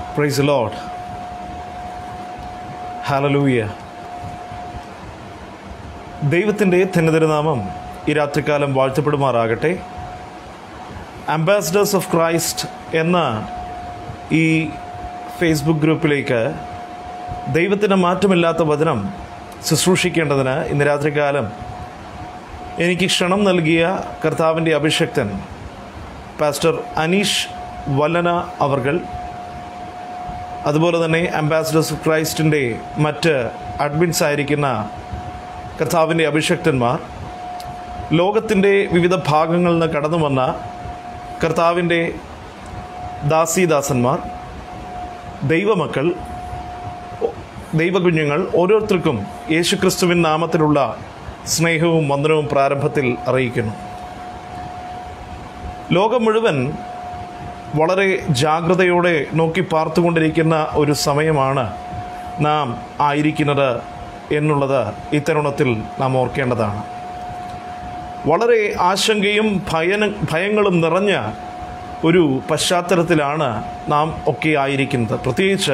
price load hallelujah ദൈവത്തിൻ്റെ ധന്യതരനാമം ഈ രാത്രികാലം വാഴ്ത്തപ്പെടുമാറാകട്ടെ അംബാസഡേഴ്സ് ഓഫ് ക്രൈസ്റ്റ് എന്ന ഈ ഫേസ്ബുക്ക് ഗ്രൂപ്പിലേക്ക് ദൈവത്തിന് മാറ്റമില്ലാത്ത വചനം ശുശ്രൂഷിക്കേണ്ടതിന് ഇന്ന് രാത്രികാലം എനിക്ക് ക്ഷണം നൽകിയ കർത്താവിൻ്റെ അഭിഷക്തൻ പാസ്റ്റർ അനീഷ് വല്ലന അവർകൾ അതുപോലെ തന്നെ അംബാസഡേഴ്സ് ഓഫ് ക്രൈസ്റ്റിൻ്റെ മറ്റ് അഡ്മിൻസ് ആയിരിക്കുന്ന കർത്താവിൻ്റെ അഭിഷക്തന്മാർ ലോകത്തിൻ്റെ വിവിധ ഭാഗങ്ങളിൽ നിന്ന് കടന്നു വന്ന കർത്താവിൻ്റെ ദാസീദാസന്മാർ ദൈവമക്കൾ ദൈവകുഞ്ഞുങ്ങൾ ഓരോരുത്തർക്കും യേശുക്രിസ്തുവിൻ നാമത്തിലുള്ള സ്നേഹവും വന്ദനവും പ്രാരംഭത്തിൽ അറിയിക്കുന്നു ലോകം മുഴുവൻ വളരെ ജാഗ്രതയോടെ നോക്കി പാർത്തുകൊണ്ടിരിക്കുന്ന ഒരു സമയമാണ് നാം ആയിരിക്കുന്നത് എന്നുള്ളത് ഇത്തരുണത്തിൽ നാം ഓർക്കേണ്ടതാണ് വളരെ ആശങ്കയും ഭയന ഭയങ്ങളും നിറഞ്ഞ ഒരു പശ്ചാത്തലത്തിലാണ് നാം ഒക്കെ ആയിരിക്കുന്നത് പ്രത്യേകിച്ച്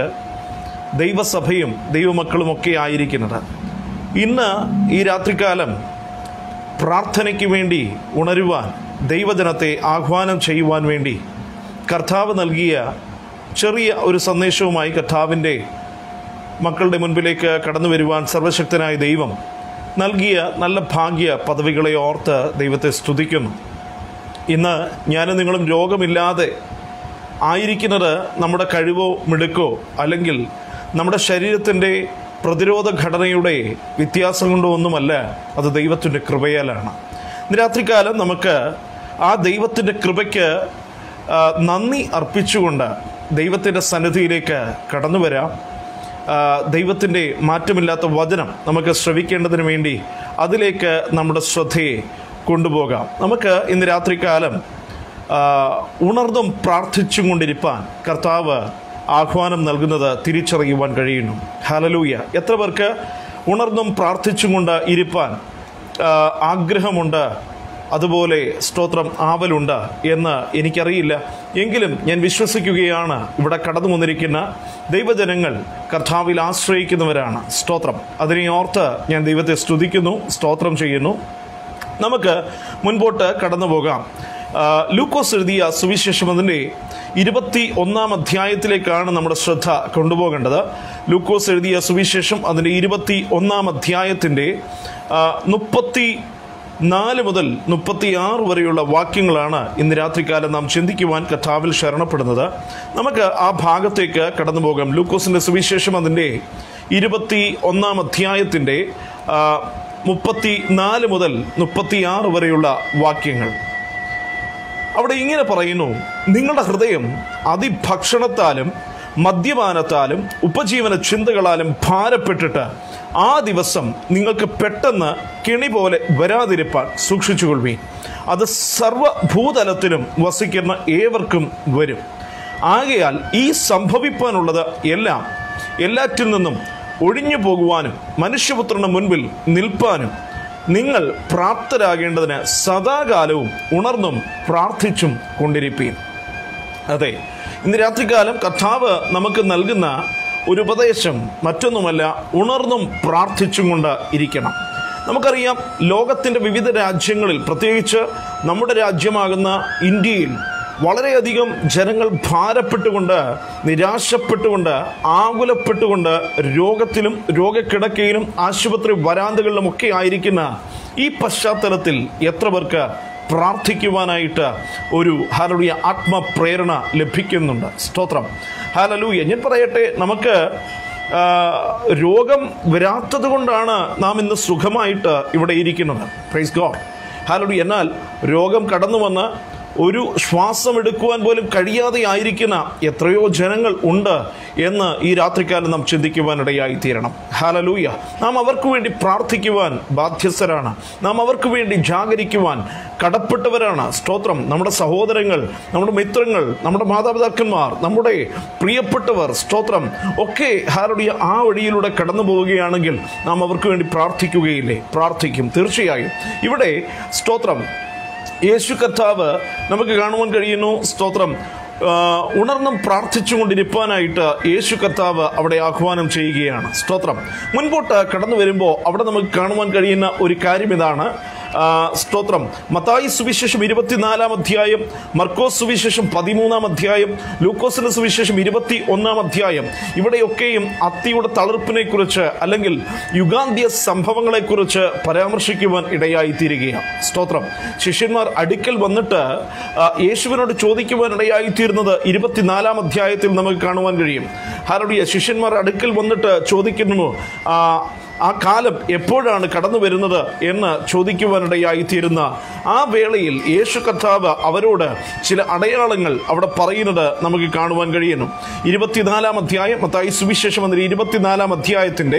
ദൈവസഭയും ദൈവമക്കളും ഒക്കെ ആയിരിക്കുന്നത് ഇന്ന് ഈ രാത്രികാലം പ്രാർത്ഥനയ്ക്ക് വേണ്ടി ഉണരുവാൻ ദൈവജനത്തെ ആഹ്വാനം ചെയ്യുവാൻ വേണ്ടി കർത്താവ് നൽകിയ ചെറിയ ഒരു സന്ദേശവുമായി കർത്താവിൻ്റെ മക്കളുടെ മുൻപിലേക്ക് കടന്നു വരുവാൻ സർവശക്തനായ ദൈവം നൽകിയ നല്ല ഭാഗ്യ പദവികളെ ഓർത്ത് ദൈവത്തെ സ്തുതിക്കുന്നു ഇന്ന് ഞാനും നിങ്ങളും രോഗമില്ലാതെ ആയിരിക്കുന്നത് നമ്മുടെ കഴിവോ മിടുക്കോ അല്ലെങ്കിൽ നമ്മുടെ ശരീരത്തിൻ്റെ പ്രതിരോധ ഘടനയുടെ വ്യത്യാസം കൊണ്ടോ ഒന്നുമല്ല അത് ദൈവത്തിൻ്റെ കൃപയാലാണ് ഇന്ന് രാത്രികാലം നമുക്ക് ആ ദൈവത്തിൻ്റെ കൃപയ്ക്ക് ആ, നന്ദി അർപ്പിച്ചുകൊണ്ട് ദൈവത്തിൻ്റെ സന്നിധിയിലേക്ക് കടന്നു വരാം ആ, ദൈവത്തിൻ്റെ മാറ്റമില്ലാത്ത വചനം നമുക്ക് ശ്രവിക്കേണ്ടതിന് വേണ്ടി അതിലേക്ക് നമ്മുടെ ശ്രദ്ധയെ കൊണ്ടുപോകാം നമുക്ക് ഇന്ന് രാത്രികാലം ആ, ഉണർന്നും പ്രാർത്ഥിച്ചും കൊണ്ടിരിപ്പാൻ കർത്താവ് ആഹ്വാനം നൽകുന്നത് തിരിച്ചറിയുവാൻ കഴിയുന്നു ഹലലൂയ എത്ര പേർക്ക് ഉണർന്നും പ്രാർത്ഥിച്ചും കൊണ്ട് ഇരിപ്പാൻ ആ, ആഗ്രഹമുണ്ട് അതുപോലെ സ്തോത്രം ആവലുണ്ട് എന്ന് എനിക്കറിയില്ല എങ്കിലും ഞാൻ വിശ്വസിക്കുകയാണ് ഇവിടെ കടന്നു വന്നിരിക്കുന്ന ദൈവജനങ്ങൾ കർത്താവിൽ ആശ്രയിക്കുന്നവരാണ് സ്തോത്രം അതിനെ ഓർത്ത് ഞാൻ ദൈവത്തെ സ്തുതിക്കുന്നു സ്തോത്രം ചെയ്യുന്നു നമുക്ക് മുൻപോട്ട് കടന്നു പോകാം ആ, ലൂക്കോസ് എഴുതിയ സുവിശേഷം അതിൻ്റെ ഇരുപത്തി ഒന്നാം അധ്യായത്തിലേക്കാണ് നമ്മുടെ ശ്രദ്ധ കൊണ്ടുപോകേണ്ടത് ലൂക്കോസ് എഴുതിയ സുവിശേഷം അതിൻ്റെ ഇരുപത്തി ഒന്നാം അധ്യായത്തിൻ്റെ ആ, മുപ്പത്തി നാല് മുതൽ മുപ്പത്തിയാറ് വരെയുള്ള വാക്യങ്ങളാണ് ഇന്ന് രാത്രികാലം നാം ചിന്തിക്കുവാൻ കഥാവിൽ ശരണപ്പെടുന്നത് നമുക്ക് ആ ഭാഗത്തേക്ക് കടന്നു പോകാം ലൂക്കോസിൻ്റെ സുവിശേഷം അതിൻ്റെ ഇരുപത്തി ഒന്നാം അധ്യായത്തിൻ്റെ ആ, മുപ്പത്തി നാല് മുതൽ മുപ്പത്തിയാറ് വരെയുള്ള വാക്യങ്ങൾ അവിടെ ഇങ്ങനെ പറയുന്നു നിങ്ങളുടെ ഹൃദയം അതിഭക്ഷണത്താലും മദ്യപാനത്താലും ഉപജീവന ചിന്തകളാലും ഭാരപ്പെട്ടിട്ട് ആ ദിവസം നിങ്ങൾക്ക് പെട്ടെന്ന് കെണി പോലെ വരാതിരിപ്പാൻ സൂക്ഷിച്ചുകൊള്ളുവീൻ അത് സർവഭൂതലത്തിലും വസിക്കുന്ന ഏവർക്കും വരും ആകയാൽ ഈ സംഭവിപ്പാനുള്ളത് എല്ലാം എല്ലാറ്റിൽ നിന്നും ഒഴിഞ്ഞു പോകുവാനും മനുഷ്യപുത്രന്റെ മുൻപിൽ നിൽപ്പാനും നിങ്ങൾ പ്രാപ്തരാകേണ്ടതിന് സദാകാലവും ഉണർന്നും പ്രാർത്ഥിച്ചും കൊണ്ടിരിപ്പീൻ അതെ ഇന്ന് രാത്രികാലം കർത്താവ് നമുക്ക് നൽകുന്ന ഒരു ഉപദേശം മറ്റൊന്നുമല്ല ഉണർന്നും പ്രാർത്ഥിച്ചും കൊണ്ട് ഇരിക്കണം നമുക്കറിയാം ലോകത്തിൻ്റെ വിവിധ രാജ്യങ്ങളിൽ പ്രത്യേകിച്ച് നമ്മുടെ രാജ്യമാകുന്ന ഇന്ത്യയിൽ വളരെയധികം ജനങ്ങൾ ഭാരപ്പെട്ടുകൊണ്ട് നിരാശപ്പെട്ടുകൊണ്ട് ആകുലപ്പെട്ടുകൊണ്ട് രോഗത്തിലും രോഗക്കിടക്കയിലും ആശുപത്രി വരാന്തകളിലും ഒക്കെ ആയിരിക്കുന്ന ഈ പശ്ചാത്തലത്തിൽ എത്ര പേർക്ക് പ്രാർത്ഥിക്കുവാനായിട്ട് ഒരു ഹാലലൂയ ആത്മപ്രേരണ ലഭിക്കുന്നുണ്ട് സ്തോത്രം ഹാലലൂയ ഞാൻ പറയട്ടെ നമുക്ക് ആ, രോഗം വരാത്തത് കൊണ്ടാണ് നാം ഇന്ന് സുഖമായിട്ട് ഇവിടെ ഇരിക്കുന്നത് പ്രൈസ് ഗോഡ് ഹാലലൂയ എന്നാൽ രോഗം കടന്നു വന്ന് ഒരു ശ്വാസം എടുക്കുവാൻ പോലും കഴിയാതെ ആയിരിക്കുന്ന എത്രയോ ജനങ്ങൾ ഉണ്ട് എന്ന് ഈ രാത്രികാലം നാം ചിന്തിക്കുവാനിടയായി തീരണം ഹാലലൂയ നാം അവർക്ക് വേണ്ടി പ്രാർത്ഥിക്കുവാൻ ബാധ്യസ്ഥരാണ് നാം അവർക്ക് വേണ്ടി ജാഗരിക്കുവാൻ കടപ്പെട്ടവരാണ് സ്തോത്രം നമ്മുടെ സഹോദരങ്ങൾ നമ്മുടെ മിത്രങ്ങൾ നമ്മുടെ മാതാപിതാക്കന്മാർ നമ്മുടെ പ്രിയപ്പെട്ടവർ സ്തോത്രം ഒക്കെ ഹാലലൂയ ആ വഴിയിലൂടെ കടന്നു പോവുകയാണെങ്കിൽ നാം അവർക്ക് വേണ്ടി പ്രാർത്ഥിക്കുകയില്ലേ പ്രാർത്ഥിക്കും തീർച്ചയായും ഇവിടെ സ്തോത്രം യേശു കർത്താവ് നമുക്ക് കാണുവാൻ കഴിയുന്നു സ്തോത്രം ആ, ഉണർന്നും പ്രാർത്ഥിച്ചുകൊണ്ടിരിപ്പാനായിട്ട് യേശു കർത്താവ് അവിടെ ആഹ്വാനം ചെയ്യുകയാണ് സ്തോത്രം മുൻപോട്ട് കടന്നു വരുമ്പോൾ അവിടെ നമുക്ക് കാണുവാൻ കഴിയുന്ന ഒരു കാര്യം ഇതാണ് ആ, സ്തോത്രം മത്തായി സുവിശേഷം ഇരുപത്തിനാലാം അധ്യായം മർക്കോസ് സുവിശേഷം പതിമൂന്നാം അധ്യായം ലൂക്കോസിന്റെ സുവിശേഷം ഇരുപത്തി ഒന്നാം അധ്യായം ഇവിടെയൊക്കെയും അത്തിയുടെ തളിർപ്പിനെ കുറിച്ച് അല്ലെങ്കിൽ യുഗാന്ത്യ സംഭവങ്ങളെ കുറിച്ച് പരാമർശിക്കുവാൻ ഇടയായി തീരുകയാണ് സ്തോത്രം ശിഷ്യന്മാർ അടുക്കൽ വന്നിട്ട് ആ, യേശുവിനോട് ചോദിക്കുവാൻ ഇടയായി തീരുന്നത് ഇരുപത്തിനാലാം അധ്യായത്തിൽ നമുക്ക് കാണുവാൻ കഴിയും ഹാരടിയ ശിഷ്യന്മാർ അടുക്കൽ വന്നിട്ട് ചോദിക്കുന്നു ആ, ആ കാലം എപ്പോഴാണ് കടന്നു വരുന്നത് എന്ന് ചോദിക്കുവാനിടയായി തീരുന്ന ആ വേളയിൽ യേശു കർത്താവ് അവരോട് ചില അടയാളങ്ങൾ അവിടെ പറയുന്നത് നമുക്ക് കാണുവാൻ കഴിയുന്നു ഇരുപത്തിനാലാം അധ്യായം മത്തായി സുവിശേഷം എന്ന ഇരുപത്തിനാലാം അധ്യായത്തിന്റെ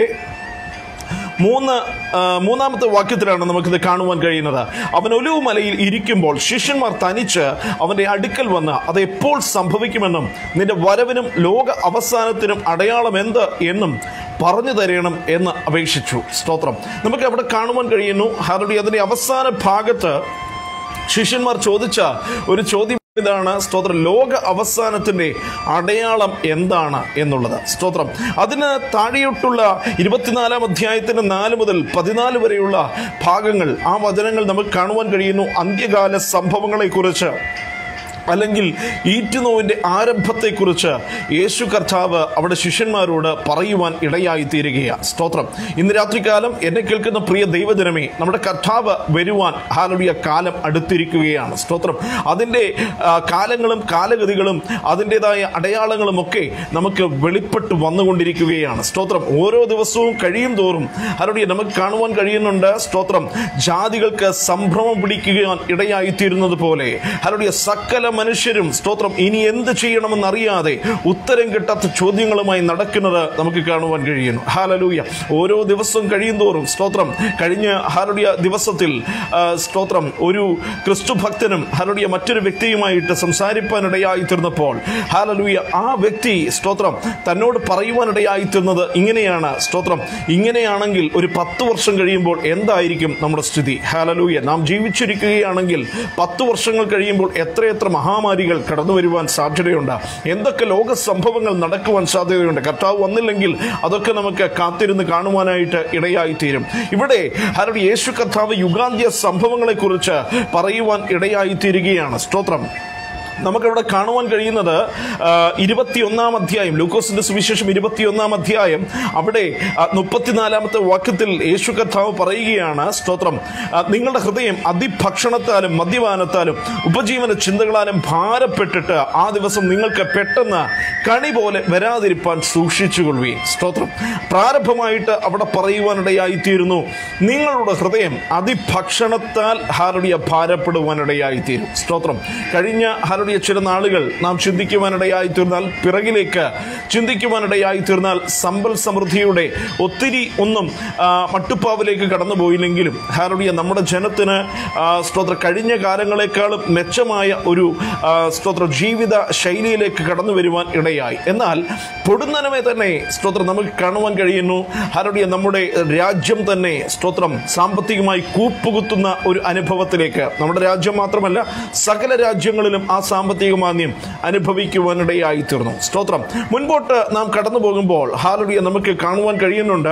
മൂന്ന് ആ, മൂന്നാമത്തെ വാക്യത്തിലാണ് നമുക്കിത് കാണുവാൻ കഴിയുന്നത് അവൻ ഒലിവ് മലയിൽ ഇരിക്കുമ്പോൾ ശിഷ്യന്മാർ തനിച്ച് അവന്റെ അടുക്കൽ വന്ന് അത് എപ്പോൾ സംഭവിക്കുമെന്നും നിന്റെ വരവിനും ലോക അവസാനത്തിനും അടയാളം എന്ത് എന്നും പറഞ്ഞു തരണം എന്ന് അപേക്ഷിച്ചു സ്തോത്രം നമുക്ക് അവിടെ കാണുവാൻ കഴിയുന്നു ഹാരടി അതിന്റെ അവസാന ഭാഗത്ത് ശിഷ്യന്മാർ ചോദിച്ച ഒരു ചോദ്യം ഇതാണ് സ്തോത്രം ലോക അവസാനത്തിന്റെ അടയാളം എന്താണ് എന്നുള്ളത് സ്തോത്രം അതിന് താഴെയൊട്ടുള്ള ഇരുപത്തിനാലാം അധ്യായത്തിന്റെ നാല് മുതൽ പതിനാല് വരെയുള്ള ഭാഗങ്ങൾ ആ വചനങ്ങൾ നമുക്ക് കാണുവാൻ കഴിയുന്നു അന്ത്യകാല സംഭവങ്ങളെ കുറിച്ച് അല്ലെങ്കിൽ ഈറ്റുനോവിന്റെ ആരംഭത്തെക്കുറിച്ച് യേശു കർത്താവ് അവിടെ ശിഷ്യന്മാരോട് പറയുവാൻ ഇടയായി തീരുകയാണ് സ്തോത്രം ഇന്ന് രാത്രികാലം എന്നെ കേൾക്കുന്ന പ്രിയ ദൈവജനമേ നമ്മുടെ കർത്താവ് വരുവാൻ ഹാലടിയ കാലം അടുത്തിരിക്കുകയാണ് സ്തോത്രം അതിൻ്റെ ആ, കാലങ്ങളും കാലഗതികളും അതിൻ്റെതായ അടയാളങ്ങളും ഒക്കെ നമുക്ക് വെളിപ്പെട്ട് വന്നുകൊണ്ടിരിക്കുകയാണ് സ്തോത്രം ഓരോ ദിവസവും കഴിയും തോറും ഹാലടിയ നമുക്ക് കാണുവാൻ കഴിയുന്നുണ്ട് സ്തോത്രം ജാതികൾക്ക് സംഭ്രമം പിടിക്കുവാൻ ഇടയായി തീരുന്നത് പോലെ ഹാലടിയ സകല മനുഷ്യരും സ്തോത്രം ഇനി എന്ത് ചെയ്യണമെന്നറിയാതെ ഉത്തരം കിട്ടാത്ത ചോദ്യങ്ങളുമായി നടക്കുന്നത് നമുക്ക് കാണുവാൻ കഴിയുന്നു ഹാലലൂയ ഓരോ ദിവസവും കഴിയുന്തോറും സ്തോത്രം കഴിഞ്ഞ ഹാലടിയ ദിവസത്തിൽ ആ, സ്തോത്രം ഒരു ക്രിസ്തു ഭക്തനും ഹാലടിയ മറ്റൊരു വ്യക്തിയുമായിട്ട് സംസാരിപ്പാനിടയായി തീർന്നപ്പോൾ ഹാലലൂയ ആ വ്യക്തി സ്തോത്രം തന്നോട് പറയുവാനിടയായി തീർന്നത് ഇങ്ങനെയാണ് സ്തോത്രം ഇങ്ങനെയാണെങ്കിൽ ഒരു പത്ത് വർഷം കഴിയുമ്പോൾ എന്തായിരിക്കും നമ്മുടെ സ്ഥിതി ഹാലലൂയ നാം ജീവിച്ചിരിക്കുകയാണെങ്കിൽ പത്ത് വർഷങ്ങൾ കഴിയുമ്പോൾ എത്രയെത്ര മഹാമാരികൾ കടന്നു വരുവാൻ സാധ്യതയുണ്ട് എന്തൊക്കെ ലോക സംഭവങ്ങൾ നടക്കുവാൻ സാധ്യതയുണ്ട് കർത്താവ് വന്നില്ലെങ്കിൽ അതൊക്കെ നമുക്ക് കാത്തിരുന്ന് കാണുവാനായിട്ട് ഇടയായി തീരും ഇവിടെ ഹരടി യേശു കർത്താവ് യുഗാന്ത്യ സംഭവങ്ങളെക്കുറിച്ച് പറയുവാൻ ഇടയായി തീരുകയാണ് സ്തോത്രം നമുക്കിവിടെ കാണുവാൻ കഴിയുന്നത് ആ, ഇരുപത്തിയൊന്നാം അധ്യായം ലൂക്കോസിന്റെ സുവിശേഷം ഇരുപത്തിയൊന്നാം അധ്യായം അവിടെ ആ, മുപ്പത്തിനാലാമത്തെ വാക്യത്തിൽ യേശു കർത്താവ് പറയുകയാണ് സ്തോത്രം ആ, നിങ്ങളുടെ ഹൃദയം അതിഭക്ഷണത്താലും മദ്യപാനത്താലും ഉപജീവന ചിന്തകളാലും ഭാരപ്പെട്ടിട്ട് ആ ദിവസം നിങ്ങൾക്ക് പെട്ടെന്ന് കണി പോലെ വരാതിരിപ്പാൻ സൂക്ഷിച്ചുകൊള്ളുകയും സ്തോത്രം പ്രാരംഭമായിട്ട് അവിടെ പറയുവാനിടയായിത്തീരുന്നു നിങ്ങളുടെ ഹൃദയം അതിഭക്ഷണത്താൽ ഹാരടിയ ഭാരപ്പെടുവാനിടയായിത്തീരും സ്തോത്രം കഴിഞ്ഞ ഹാരടിയ ചില നാളുകൾ നാം ചിന്തിക്കുവാനിടയായി തീർന്നാൽ പിറകിലേക്ക് ചിന്തിക്കുവാനിടയായി തീർന്നാൽ സമ്പൽ സമൃദ്ധിയുടെ ഒത്തിരി ഒന്നും ആ, മട്ടുപ്പാവിലേക്ക് കടന്നുപോയില്ലെങ്കിലും ഹാരടിയ നമ്മുടെ ജനത്തിന് ആ, സ്തോത്ര കഴിഞ്ഞ കാലങ്ങളെക്കാളും മെച്ചമായ ഒരു ആ, സ്തോത്ര ജീവിത ശൈലിയിലേക്ക് കടന്നു വരുവാൻ ഇടയായി എന്നാൽ പൊടുന്നനമേ തന്നെ സ്തോത്രം നമുക്ക് കാണുവാൻ കഴിയുന്നു ഹാരടിയ നമ്മുടെ രാജ്യം തന്നെ സ്തോത്രം സാമ്പത്തികമായി കൂപ്പുകുത്തുന്ന ഒരു അനുഭവത്തിലേക്ക് നമ്മുടെ രാജ്യം മാത്രമല്ല സകല രാജ്യങ്ങളിലും ആ സാമ്പത്തിക മാന്യം അനുഭവിക്കുവാനിടയായി തീർന്നു സ്തോത്രം മുൻപോട്ട് നാം കടന്നു പോകുമ്പോൾ ഹാലടിയ നമുക്ക് കാണുവാൻ കഴിയുന്നുണ്ട്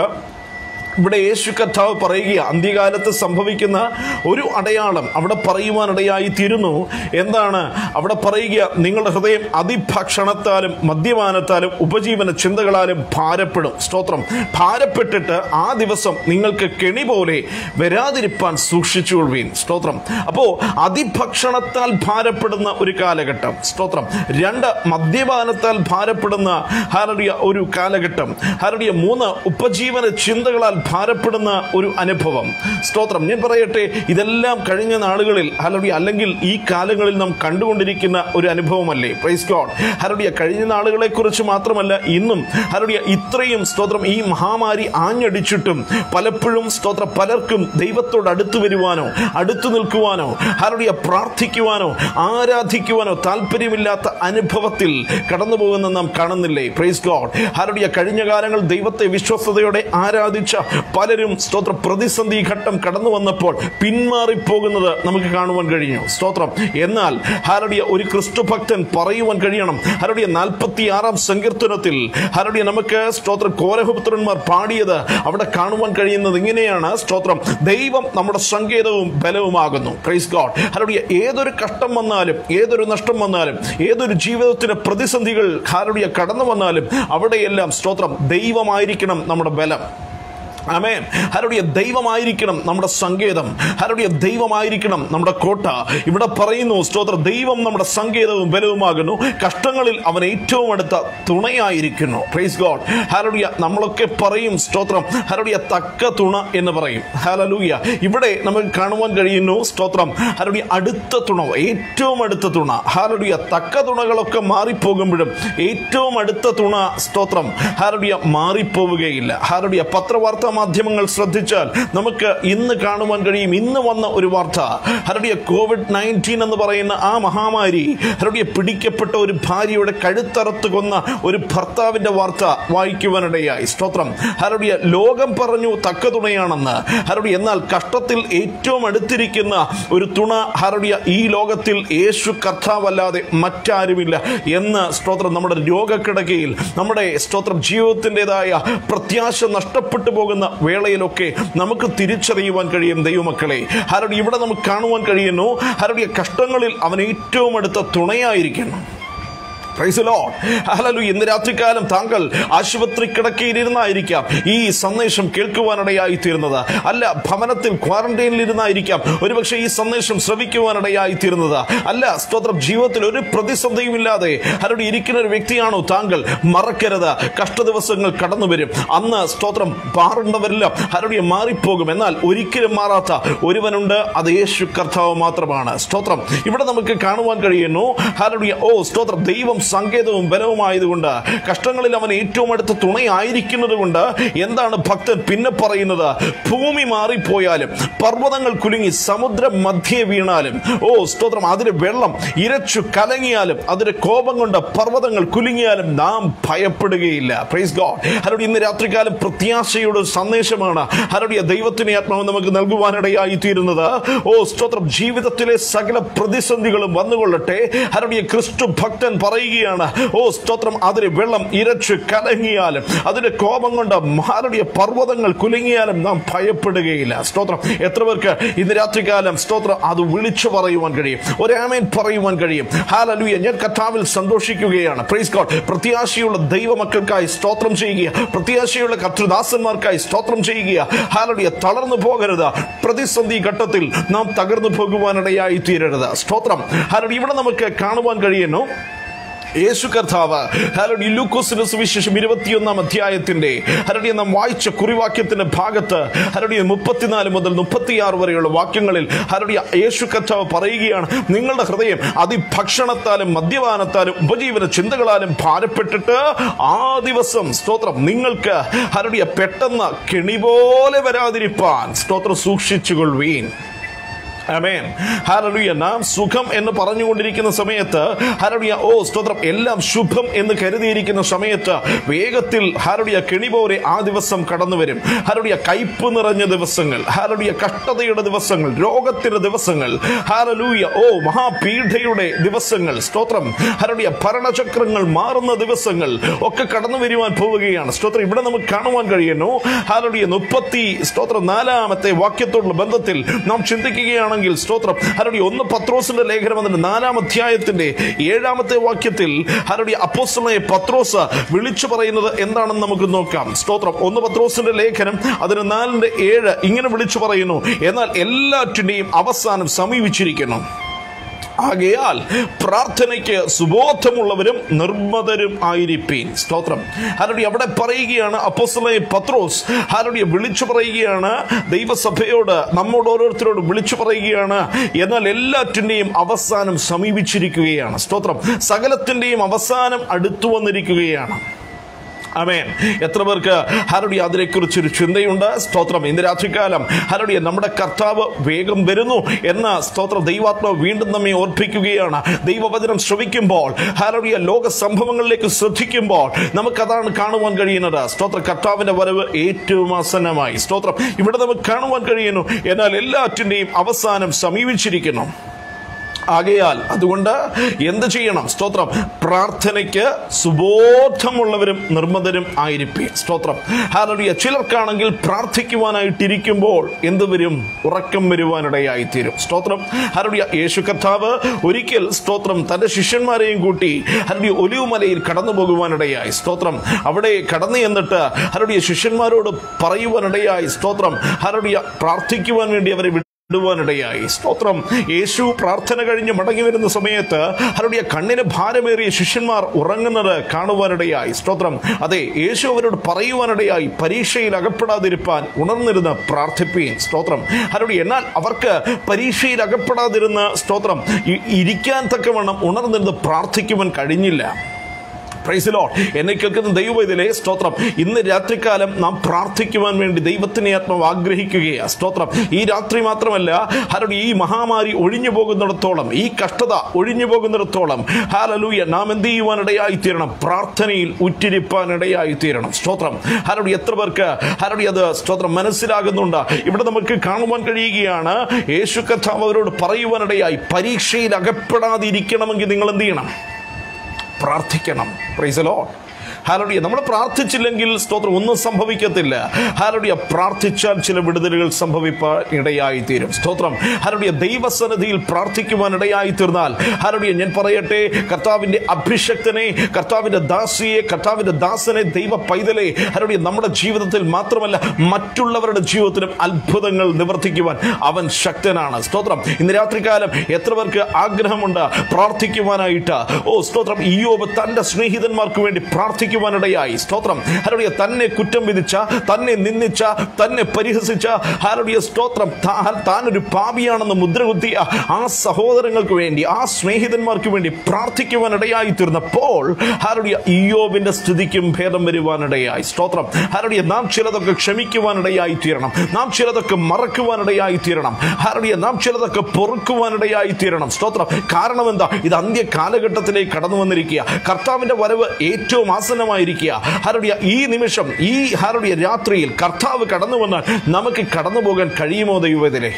ഇവിടെ യേശു കർത്താവ് പറയുക അന്ത്യകാലത്ത് സംഭവിക്കുന്ന ഒരു അടയാളം അവിടെ പറയുവാനിടയായി തീരുന്നു എന്താണ് അവിടെ പറയുക നിങ്ങളുടെ ഹൃദയം അതിഭക്ഷണത്താലും മദ്യപാനത്താലും ഉപജീവന ചിന്തകളാലും ഭാരപ്പെടും സ്തോത്രം ഭാരപ്പെട്ടിട്ട് ആ ദിവസം നിങ്ങൾക്ക് കെണി പോലെ വരാതിരിപ്പാൻ സൂക്ഷിച്ചുകൊള്ളുവീൻ സ്തോത്രം അപ്പോ അതിഭക്ഷണത്താൽ ഭാരപ്പെടുന്ന ഒരു കാലഘട്ടം സ്തോത്രം രണ്ട് മദ്യപാനത്താൽ ഭാരപ്പെടുന്ന ഹാരടിയ ഒരു കാലഘട്ടം ഹാരടിയ മൂന്ന് ഉപജീവന ചിന്തകളാൽ ഭാരപ്പെടുന്ന ഒരു അനുഭവം സ്തോത്രം ഞാൻ പറയട്ടെ ഇതെല്ലാം കഴിഞ്ഞ നാളുകളിൽ ഹലടിയ അല്ലെങ്കിൽ ഈ കാലങ്ങളിൽ നാം കണ്ടുകൊണ്ടിരിക്കുന്ന ഒരു അനുഭവമല്ലേ പ്രൈസ് ഗോഡ് ഹലടിയ കഴിഞ്ഞ നാളുകളെ കുറിച്ച് മാത്രമല്ല ഇന്നും ഹലടിയ ഇത്രയും സ്തോത്രം ഈ മഹാമാരി ആഞ്ഞടിച്ചിട്ടും പലപ്പോഴും സ്തോത്രം പലർക്കും ദൈവത്തോട് അടുത്തു വരുവാനോ അടുത്തു നിൽക്കുവാനോ ഹലടിയ പ്രാർത്ഥിക്കുവാനോ ആരാധിക്കുവാനോ താല്പര്യമില്ലാത്ത അനുഭവത്തിൽ കടന്നു പോകുന്ന നാം കാണുന്നില്ലേ പ്രൈസ് ഗോഡ് ഹലടിയ കഴിഞ്ഞ കാലങ്ങൾ ദൈവത്തെ വിശ്വസ്തയോടെ ആരാധിച്ച പലരും സ്തോത്ര പ്രതിസന്ധി ഘട്ടം കടന്നു വന്നപ്പോൾ പിന്മാറിപ്പോകുന്നത് നമുക്ക് കാണുവാൻ കഴിഞ്ഞു സ്തോത്രം എന്നാൽ ഹാരടിയ ഒരു ക്രിസ്തു ഭക്തൻ പറയുവാൻ കഴിയണം ഹരടിയ നാൽപ്പത്തി ആറാം സങ്കീർത്തനത്തിൽ ഹരടിയ നമുക്ക് സ്തോത്രം കോരഹപുത്രന്മാർ പാടിയത് അവിടെ കാണുവാൻ കഴിയുന്നത് ഇങ്ങനെയാണ് സ്തോത്രം ദൈവം നമ്മുടെ സങ്കേതവും ബലവുമാകുന്നു പ്രൈസ് ഗോഡ് ഹരടിയ ഏതൊരു കഷ്ടം വന്നാലും ഏതൊരു നഷ്ടം വന്നാലും ഏതൊരു ജീവിതത്തിലെ പ്രതിസന്ധികൾ ഹാരടിയ കടന്നു വന്നാലും അവിടെയെല്ലാം സ്തോത്രം ദൈവമായിരിക്കണം നമ്മുടെ ബലം ആമേൻ ഹരുடைய ദൈവമായിരിക്കണം നമ്മുടെ സങ്കേതം ഹരുடைய ദൈവമായിരിക്കണം നമ്മുടെ കോട്ട ഇവിടെ പറയുന്നു സ്തോത്ര ദൈവം നമ്മുടെ സങ്കേതവും ബലവുമാകുന്നു കഷ്ടങ്ങളിൽ അവൻ ഏറ്റവും അടുത്ത തുണയായിരിക്കുന്നു പ്രൈസ് ഗോഡ് ഹരുடைய നമ്മളൊക്കെ പറയും സ്തോത്രം ഹരുடைய തക്ക തുണ എന്ന് പറയും ഹലലൂയ ഇവിടെ നമുക്ക് കാണുവാൻ കഴിയുന്നു സ്തോത്രം ഹരുடைய അടുത്ത തുണ ഏറ്റവും അടുത്ത തുണ ഹരുடைய തക്ക തുണകളൊക്കെ മാറിപ്പോകുമ്പോഴും ഏറ്റവും അടുത്ത തുണ സ്തോത്രം ഹരുடைய മാറിപ്പോവുകയില്ല ഹരുடைய പത്രവാർത്താ മാധ്യമങ്ങൾ ശ്രദ്ധിച്ചാൽ നമുക്ക് ഇന്ന് കാണുവാൻ കഴിയും ഇന്ന് വന്ന ഒരു വാർത്ത ഹരടിയ കോവിഡ് നയൻറ്റീൻ എന്ന് പറയുന്ന ആ മഹാമാരി ഹരടിയ പിടിക്കപ്പെട്ട ഒരു ഭാര്യയുടെ കഴുത്തറത്ത് കൊന്ന ഒരു ഭർത്താവിന്റെ വാർത്ത വായിക്കുവാനിടയായി സ്തോത്രം ഹരടിയ ലോകം പറഞ്ഞു തക്ക തുണയാണെന്ന് ഹരടി എന്നാൽ കഷ്ടത്തിൽ ഏറ്റവും അടുത്തിരിക്കുന്ന ഒരു തുണ ഹരടിയ ഈ ലോകത്തിൽ യേശു കർത്താവല്ലാതെ മറ്റാരുമില്ല എന്ന് സ്തോത്രം നമ്മുടെ രോഗക്കിടക്കയിൽ നമ്മുടെ സ്തോത്രം ജീവിതത്തിൻ്റെതായ പ്രത്യാശ നഷ്ടപ്പെട്ടു പോകുന്ന വേളയിലൊക്കെ നമുക്ക് തിരിച്ചറിയുവാൻ കഴിയും ദൈവമക്കളെ ഹരടി ഇവിടെ നമുക്ക് കാണുവാൻ കഴിയുന്നു ഹരടിയ കഷ്ടങ്ങളിൽ അവൻ ഏറ്റവും അടുത്ത തുണയായിരിക്കുന്നു പ്രൈസ് ലോഡ് ഹലലു ഇന്ന് രാത്രികാലം താങ്കൾ ആശുപത്രി കിടക്കയിലിരുന്നായിരിക്കാം ഈ സന്ദേശം കേൾക്കുവാനിടയായി തീർന്നത് അല്ല ഭവനത്തിൽ ക്വാറന്റൈനിൽ ഇരുന്നായിരിക്കാം ഒരുപക്ഷെ ഈ സന്ദേശം ശ്രവിക്കുവാനിടയായി തീർന്നത് അല്ല സ്തോത്രം ജീവിതത്തിൽ ഒരു പ്രതിസന്ധിയുമില്ലാതെ ഹരടി ഇരിക്കുന്ന ഒരു വ്യക്തിയാണോ താങ്കൾ മറക്കരുത് കഷ്ടദിവസങ്ങൾ കടന്നു വരും അന്ന് സ്തോത്രം മാറേണ്ടവരെല്ലാം ഹരടിയെ മാറിപ്പോകും എന്നാൽ ഒരിക്കലും മാറാത്ത ഒരുവനുണ്ട് അത് യേശു കർത്താവ് മാത്രമാണ് സ്തോത്രം ഇവിടെ നമുക്ക് കാണുവാൻ കഴിയുന്നു ഹരടിയ ഓ സ്തോത്രം ദൈവം സങ്കേതവും ബലവുമായതുകൊണ്ട് കഷ്ടങ്ങളിൽ അവൻ ഏറ്റവും അടുത്ത തുണയായിരിക്കുന്നത് കൊണ്ട് എന്താണ് ഭക്തൻ പിന്നെ പറയുന്നത് ഭൂമി മാറിപ്പോയാലും പർവ്വതങ്ങൾ കുലുങ്ങി സമുദ്രം മധ്യേ വീണാലും ഓ സ്തോത്രം അതിന് വെള്ളം ഇരച്ചു കലങ്ങിയാലും അതിന് കോപം കൊണ്ട് പർവ്വതങ്ങൾ കുലുങ്ങിയാലും നാം ഭയപ്പെടുകയില്ല പ്രൈസ് ഗോഡ് ഹരോടി ഇന്ന് രാത്രികാലം പ്രത്യാശയുടെ ഒരു സന്ദേശമാണ് ഹരോടിയ ദൈവത്തിന്റെ ആത്മാവ് നമുക്ക് നൽകുവാനിടയായി തീരുന്നത് ഓ സ്തോത്രം ജീവിതത്തിലെ സകല പ്രതിസന്ധികളും വന്നുകൊള്ളട്ടെ ഹരോടിയ ക്രിസ്തു ഭക്തൻ പറയുകയാണ് ഓ സ്തോത്രം അതിന് വെള്ളം ഇരച്ചു കലങ്ങിയാലും അതിന്റെ കോപം കൊണ്ട് മാരടിയ പർവ്വതങ്ങൾ കുലുങ്ങിയാലും നാം ഭയപ്പെടുകയില്ല സ്തോത്രം എത്ര പേർക്ക് ഇന്ന് രാത്രികാലം സ്തോത്രം അത് വിളിച്ചു പറയുവാൻ കഴിയും ഒരാമേൻ പറയുവാൻ കഴിയും ഹാലലുയ ഞാൻ കഥാവിൽ സന്തോഷിക്കുകയാണ് പ്രൈസ് ഗോഡ് പ്രത്യാശയുള്ള ദൈവമക്കൾക്കായി സ്തോത്രം ചെയ്യുക പ്രത്യാശയുള്ള കർത്തൃദാസന്മാർക്കായി സ്തോത്രം ചെയ്യുക ഹാലലുയ തളർന്നു പോകരുത് പ്രതിസന്ധി ഘട്ടത്തിൽ നാം തകർന്നു പോകുവാനിടയായി തീരരുത് സ്തോത്രം ഹാലു ഇവിടെ നമുക്ക് കാണുവാൻ കഴിയുന്നു യേശു കർത്താവ് ഹരടി ലൂക്കോസിന്റെ സുവിശേഷം ഇരുപത്തിയൊന്നാം അധ്യായത്തിന്റെ ഹരടി നാം വായിച്ച കുറിവാക്യത്തിന്റെ ഭാഗത്ത് ഹരടി മുപ്പത്തിനാല് മുതൽ മുപ്പത്തിയാറ് വരെയുള്ള വാക്യങ്ങളിൽ ഹരടി യേശു കർത്താവ് പറയുകയാണ് നിങ്ങളുടെ ഹൃദയം അതിഭക്ഷണത്താലും മദ്യപാനത്താലും ഉപജീവന ചിന്തകളാലും ഭാരപ്പെട്ടിട്ട് ആ ദിവസം സ്തോത്രം നിങ്ങൾക്ക് ഹരടിയ പെട്ടെന്ന് കെണി പോലെ വരാതിരിപ്പാൻ സ്തോത്രം സൂക്ഷിച്ചുകൊള്ളുവീൻ ആമേൻ ഹാലലുയ നാം സുഖം എന്ന് പറഞ്ഞുകൊണ്ടിരിക്കുന്ന സമയത്ത് ഹാലലുയ ഓ സ്തോത്രം എല്ലാം ശുഭം എന്ന് കരുതിയിരിക്കുന്ന സമയത്ത് വേഗത്തിൽ ഹാലലുയ കെണി പോലെ ആ ദിവസം കടന്നു വരും ഹാലലുയ കയ്പ് നിറഞ്ഞ ദിവസങ്ങൾ ഹാലലുയ കഷ്ടതയുടെ ദിവസങ്ങൾ രോഗത്തിന്റെ ദിവസങ്ങൾ ഹാലലൂയ ഓ മഹാപീഠയുടെ ദിവസങ്ങൾ സ്തോത്രം ഹാലലുയ ഭരണചക്രങ്ങൾ മാറുന്ന ദിവസങ്ങൾ ഒക്കെ കടന്നു വരുവാൻ പോവുകയാണ് സ്തോത്രം ഇവിടെ നമുക്ക് കാണുവാൻ കഴിയുന്നു ഹാലലുയ മുപ്പത്തി സ്തോത്രം നാലാമത്തെ വാക്യത്തോടുള്ള ബന്ധത്തിൽ നാം ചിന്തിക്കുകയാണ് ആണെങ്കിൽ സ്തോത്രം ഹരടി ഒന്ന് പത്രോസിന്റെ ലേഖനം അതിന്റെ നാലാം അധ്യായത്തിന്റെ ഏഴാമത്തെ വാക്യത്തിൽ ഹരടി അപ്പോസ്റ്റലായ പത്രോസ് വിളിച്ചു പറയുന്നത് എന്താണെന്ന് നമുക്ക് നോക്കാം സ്തോത്രം ഒന്ന് പത്രോസിന്റെ ലേഖനം അതിന് നാലിന്റെ ഏഴ് ഇങ്ങനെ വിളിച്ചു പറയുന്നു എന്നാൽ എല്ലാറ്റിന്റെയും അവസാനം സമീപിച്ചിരിക്കുന്നു ആകയാൽ പ്രാർത്ഥനയ്ക്ക് സുബോധമുള്ളവരും നിർമ്മതരും ആയിരിപ്പീൻ സ്തോത്രം ഹാരടി അവിടെ പറയുകയാണ് അപ്പോസ്തലനായ പത്രോസ് ഹാരടിയെ വിളിച്ചു പറയുകയാണ് ദൈവസഭയോട് നമ്മോട് ഓരോരുത്തരോട് വിളിച്ചു പറയുകയാണ് എന്നാൽ എല്ലാറ്റിൻ്റെയും അവസാനം സമീപിച്ചിരിക്കുകയാണ് സ്തോത്രം സകലത്തിൻ്റെയും അവസാനം അടുത്തു വന്നിരിക്കുകയാണ് അമേൻ എത്ര പേർക്ക് ഹരടി അതിനെക്കുറിച്ചൊരു ചിന്തയുണ്ട് സ്തോത്രം ഇന്ന് രാത്രികാലം ഹരടി നമ്മുടെ കർത്താവ് വേഗം വരുന്നു എന്ന സ്തോത്രം ദൈവാത്മാവ് വീണ്ടും നമ്മെ ഓർപ്പിക്കുകയാണ് ദൈവവചനം ശ്രവിക്കുമ്പോൾ ഹരടിയ ലോക സംഭവങ്ങളിലേക്ക് ശ്രദ്ധിക്കുമ്പോൾ നമുക്കതാണ് കാണുവാൻ കഴിയുന്നത് സ്തോത്ര കർത്താവിന്റെ വരവ് ഏറ്റവും ആസന്നമായി സ്തോത്രം ഇവിടെ നമുക്ക് കാണുവാൻ കഴിയുന്നു എന്നാൽ എല്ലാറ്റിൻ്റെയും അവസാനം സമീപിച്ചിരിക്കുന്നു ആകയാൽ അതുകൊണ്ട് എന്ത് ചെയ്യണം സ്തോത്രം പ്രാർത്ഥനയ്ക്ക് സുബോധമുള്ളവരും നിർമ്മതരും ആയിരിക്കും സ്തോത്രം ഹാലറിയ ചിലർക്കാണെങ്കിൽ പ്രാർത്ഥിക്കുവാനായിട്ടിരിക്കുമ്പോൾ എന്ത് വരും ഉറക്കം വരുവാനിടയായിത്തീരും സ്തോത്രം ഹരടിയ യേശു കർത്താവ് ഒരിക്കൽ സ്തോത്രം തന്റെ ശിഷ്യന്മാരെയും കൂട്ടി ഹരടിയ ഒലിവുമലയിൽ കടന്നു പോകുവാനിടയായി സ്തോത്രം അവിടെ കടന്നു എന്നിട്ട് ഹരടിയ ശിഷ്യന്മാരോട് പറയുവാനിടയായി സ്തോത്രം ഹരടിയ പ്രാർത്ഥിക്കുവാൻ വേണ്ടി അവരെ ഇടുവാനിടയായി സ്തോത്രം യേശു പ്രാർത്ഥന കഴിഞ്ഞ് മടങ്ങി വരുന്ന സമയത്ത് അവരുടെ കണ്ണിന് ഭാരമേറിയ ശിഷ്യന്മാർ ഉറങ്ങുന്നത് കാണുവാനിടയായി സ്തോത്രം അതെ യേശു അവരോട് പറയുവാനിടയായി പരീക്ഷയിൽ അകപ്പെടാതിരിപ്പാൻ ഉണർന്നിരുന്ന് പ്രാർത്ഥിപ്പീൻ സ്തോത്രം അവരുടെ എന്നാൽ അവർക്ക് പരീക്ഷയിൽ അകപ്പെടാതിരുന്ന സ്തോത്രം ഇ- ഇരിക്കാൻ തക്കവണ്ണം ഉണർന്നിരുന്ന് പ്രാർത്ഥിക്കുവാൻ കഴിഞ്ഞില്ല പ്രൈസ് ലോഡ് എന്നെ കേൾക്കുന്ന ദൈവത്തിലെ സ്തോത്രം ഇന്ന് രാത്രികാലം നാം പ്രാർത്ഥിക്കുവാൻ വേണ്ടി ദൈവത്തിനെ ആത്മാവ് ആഗ്രഹിക്കുകയാണ് സ്തോത്രം ഈ രാത്രി മാത്രമല്ല ഹരുടെ ഈ മഹാമാരി ഒഴിഞ്ഞു പോകുന്നിടത്തോളം ഈ കഷ്ടത ഒഴിഞ്ഞു പോകുന്നിടത്തോളം ഹാലലൂയ നാം എന്ത് ചെയ്യുവാനിടയായി തീരണം പ്രാർത്ഥനയിൽ ഉറ്റിരിപ്പാനിടയായി തീരണം സ്തോത്രം ഹരടി എത്ര പേർക്ക് ഹരടി അത് സ്തോത്രം മനസ്സിലാകുന്നുണ്ട് ഇവിടെ നമുക്ക് കാണുവാൻ കഴിയുകയാണ് യേശു കഥാവ് അവരോട് പറയുവാനിടയായി പരീക്ഷയിൽ അകപ്പെടാതിരിക്കണമെങ്കിൽ നിങ്ങൾ എന്ത് ചെയ്യണം പ്രാർത്ഥിക്കണം പ്രൈസലോ ഹാലഡിയ നമ്മൾ പ്രാർത്ഥിച്ചില്ലെങ്കിൽ സ്തോത്രം ഒന്നും സംഭവിക്കത്തില്ല ഹാലഡിയ പ്രാർത്ഥിച്ചാൽ ചില വിടുതലുകൾ സംഭവിപ്പാൻ ഇടയായി തീരും സ്തോത്രം ഹാലഡിയ ദൈവസന്നിധിയിൽ പ്രാർത്ഥിക്കുവാൻ ഇടയായി തീർന്നാൽ ഹാലഡിയ ഞാൻ പറയട്ടെ കർത്താവിന്റെ അഭിഷക്തനെ കർത്താവിന്റെ ദാസിയെ കർത്താവിന്റെ ദാസനെ ദൈവ പൈതലെ ഹാലഡിയ നമ്മുടെ ജീവിതത്തിൽ മാത്രമല്ല മറ്റുള്ളവരുടെ ജീവിതത്തിലും അത്ഭുതങ്ങൾ നിവർത്തിക്കുവാൻ അവൻ ശക്തനാണ് സ്തോത്രം ഇന്ന് രാത്രികാലം എത്ര പേർക്ക് ആഗ്രഹമുണ്ട് പ്രാർത്ഥിക്കുവാനായിട്ട് ഓ സ്തോത്രം ഇയോബ് തന്റെ സ്നേഹിതന്മാർക്ക് വേണ്ടി പ്രാർത്ഥിക്കുവാനിടയായി സ്തോത്രം ഹരടിയ തന്നെ കുറ്റം വിധിച്ച തന്നെ നിന്ദിച്ച തന്നെ പരിഹസിച്ച ഹരടിയ സ്തോത്രം താ- താനൊരു പാപിയാണെന്ന് മുദ്ര കുത്തിയ ആ സഹോദരങ്ങൾക്ക് വേണ്ടി ആ സ്നേഹിതന്മാർക്ക് വേണ്ടി പ്രാർത്ഥിക്കുവാനിടയായി തീർന്നപ്പോൾ ഹരടിയ ഇയോബിന്റെ സ്ഥിതിക്കും ഭേദം വരുവാനിടയായി സ്തോത്രം ഹരടിയ നാം ചിലതൊക്കെ ക്ഷമിക്കുവാനിടയായി തീരണം നാം ചിലതൊക്കെ മറക്കുവാനിടയായി തീരണം ഹരടിയ നാം ചിലതൊക്കെ പൊറുക്കുവാനിടയായി തീരണം സ്തോത്രം കാരണം എന്താ ഇത് അന്ത്യ കാലഘട്ടത്തിലേക്ക് കടന്നു വന്നിരിക്കുക കർത്താവിന്റെ വരവ് ഏറ്റവും ആസന്നമായിരിക്കുക ഹരടിയ ഈ നിമിഷം ഈ ഹരടിയ രാത്രിയിൽ കർത്താവ് കടന്നു വന്നാൽ നമുക്ക് കടന്നു പോകാൻ കഴിയുമോ ദൈവത്തിലെ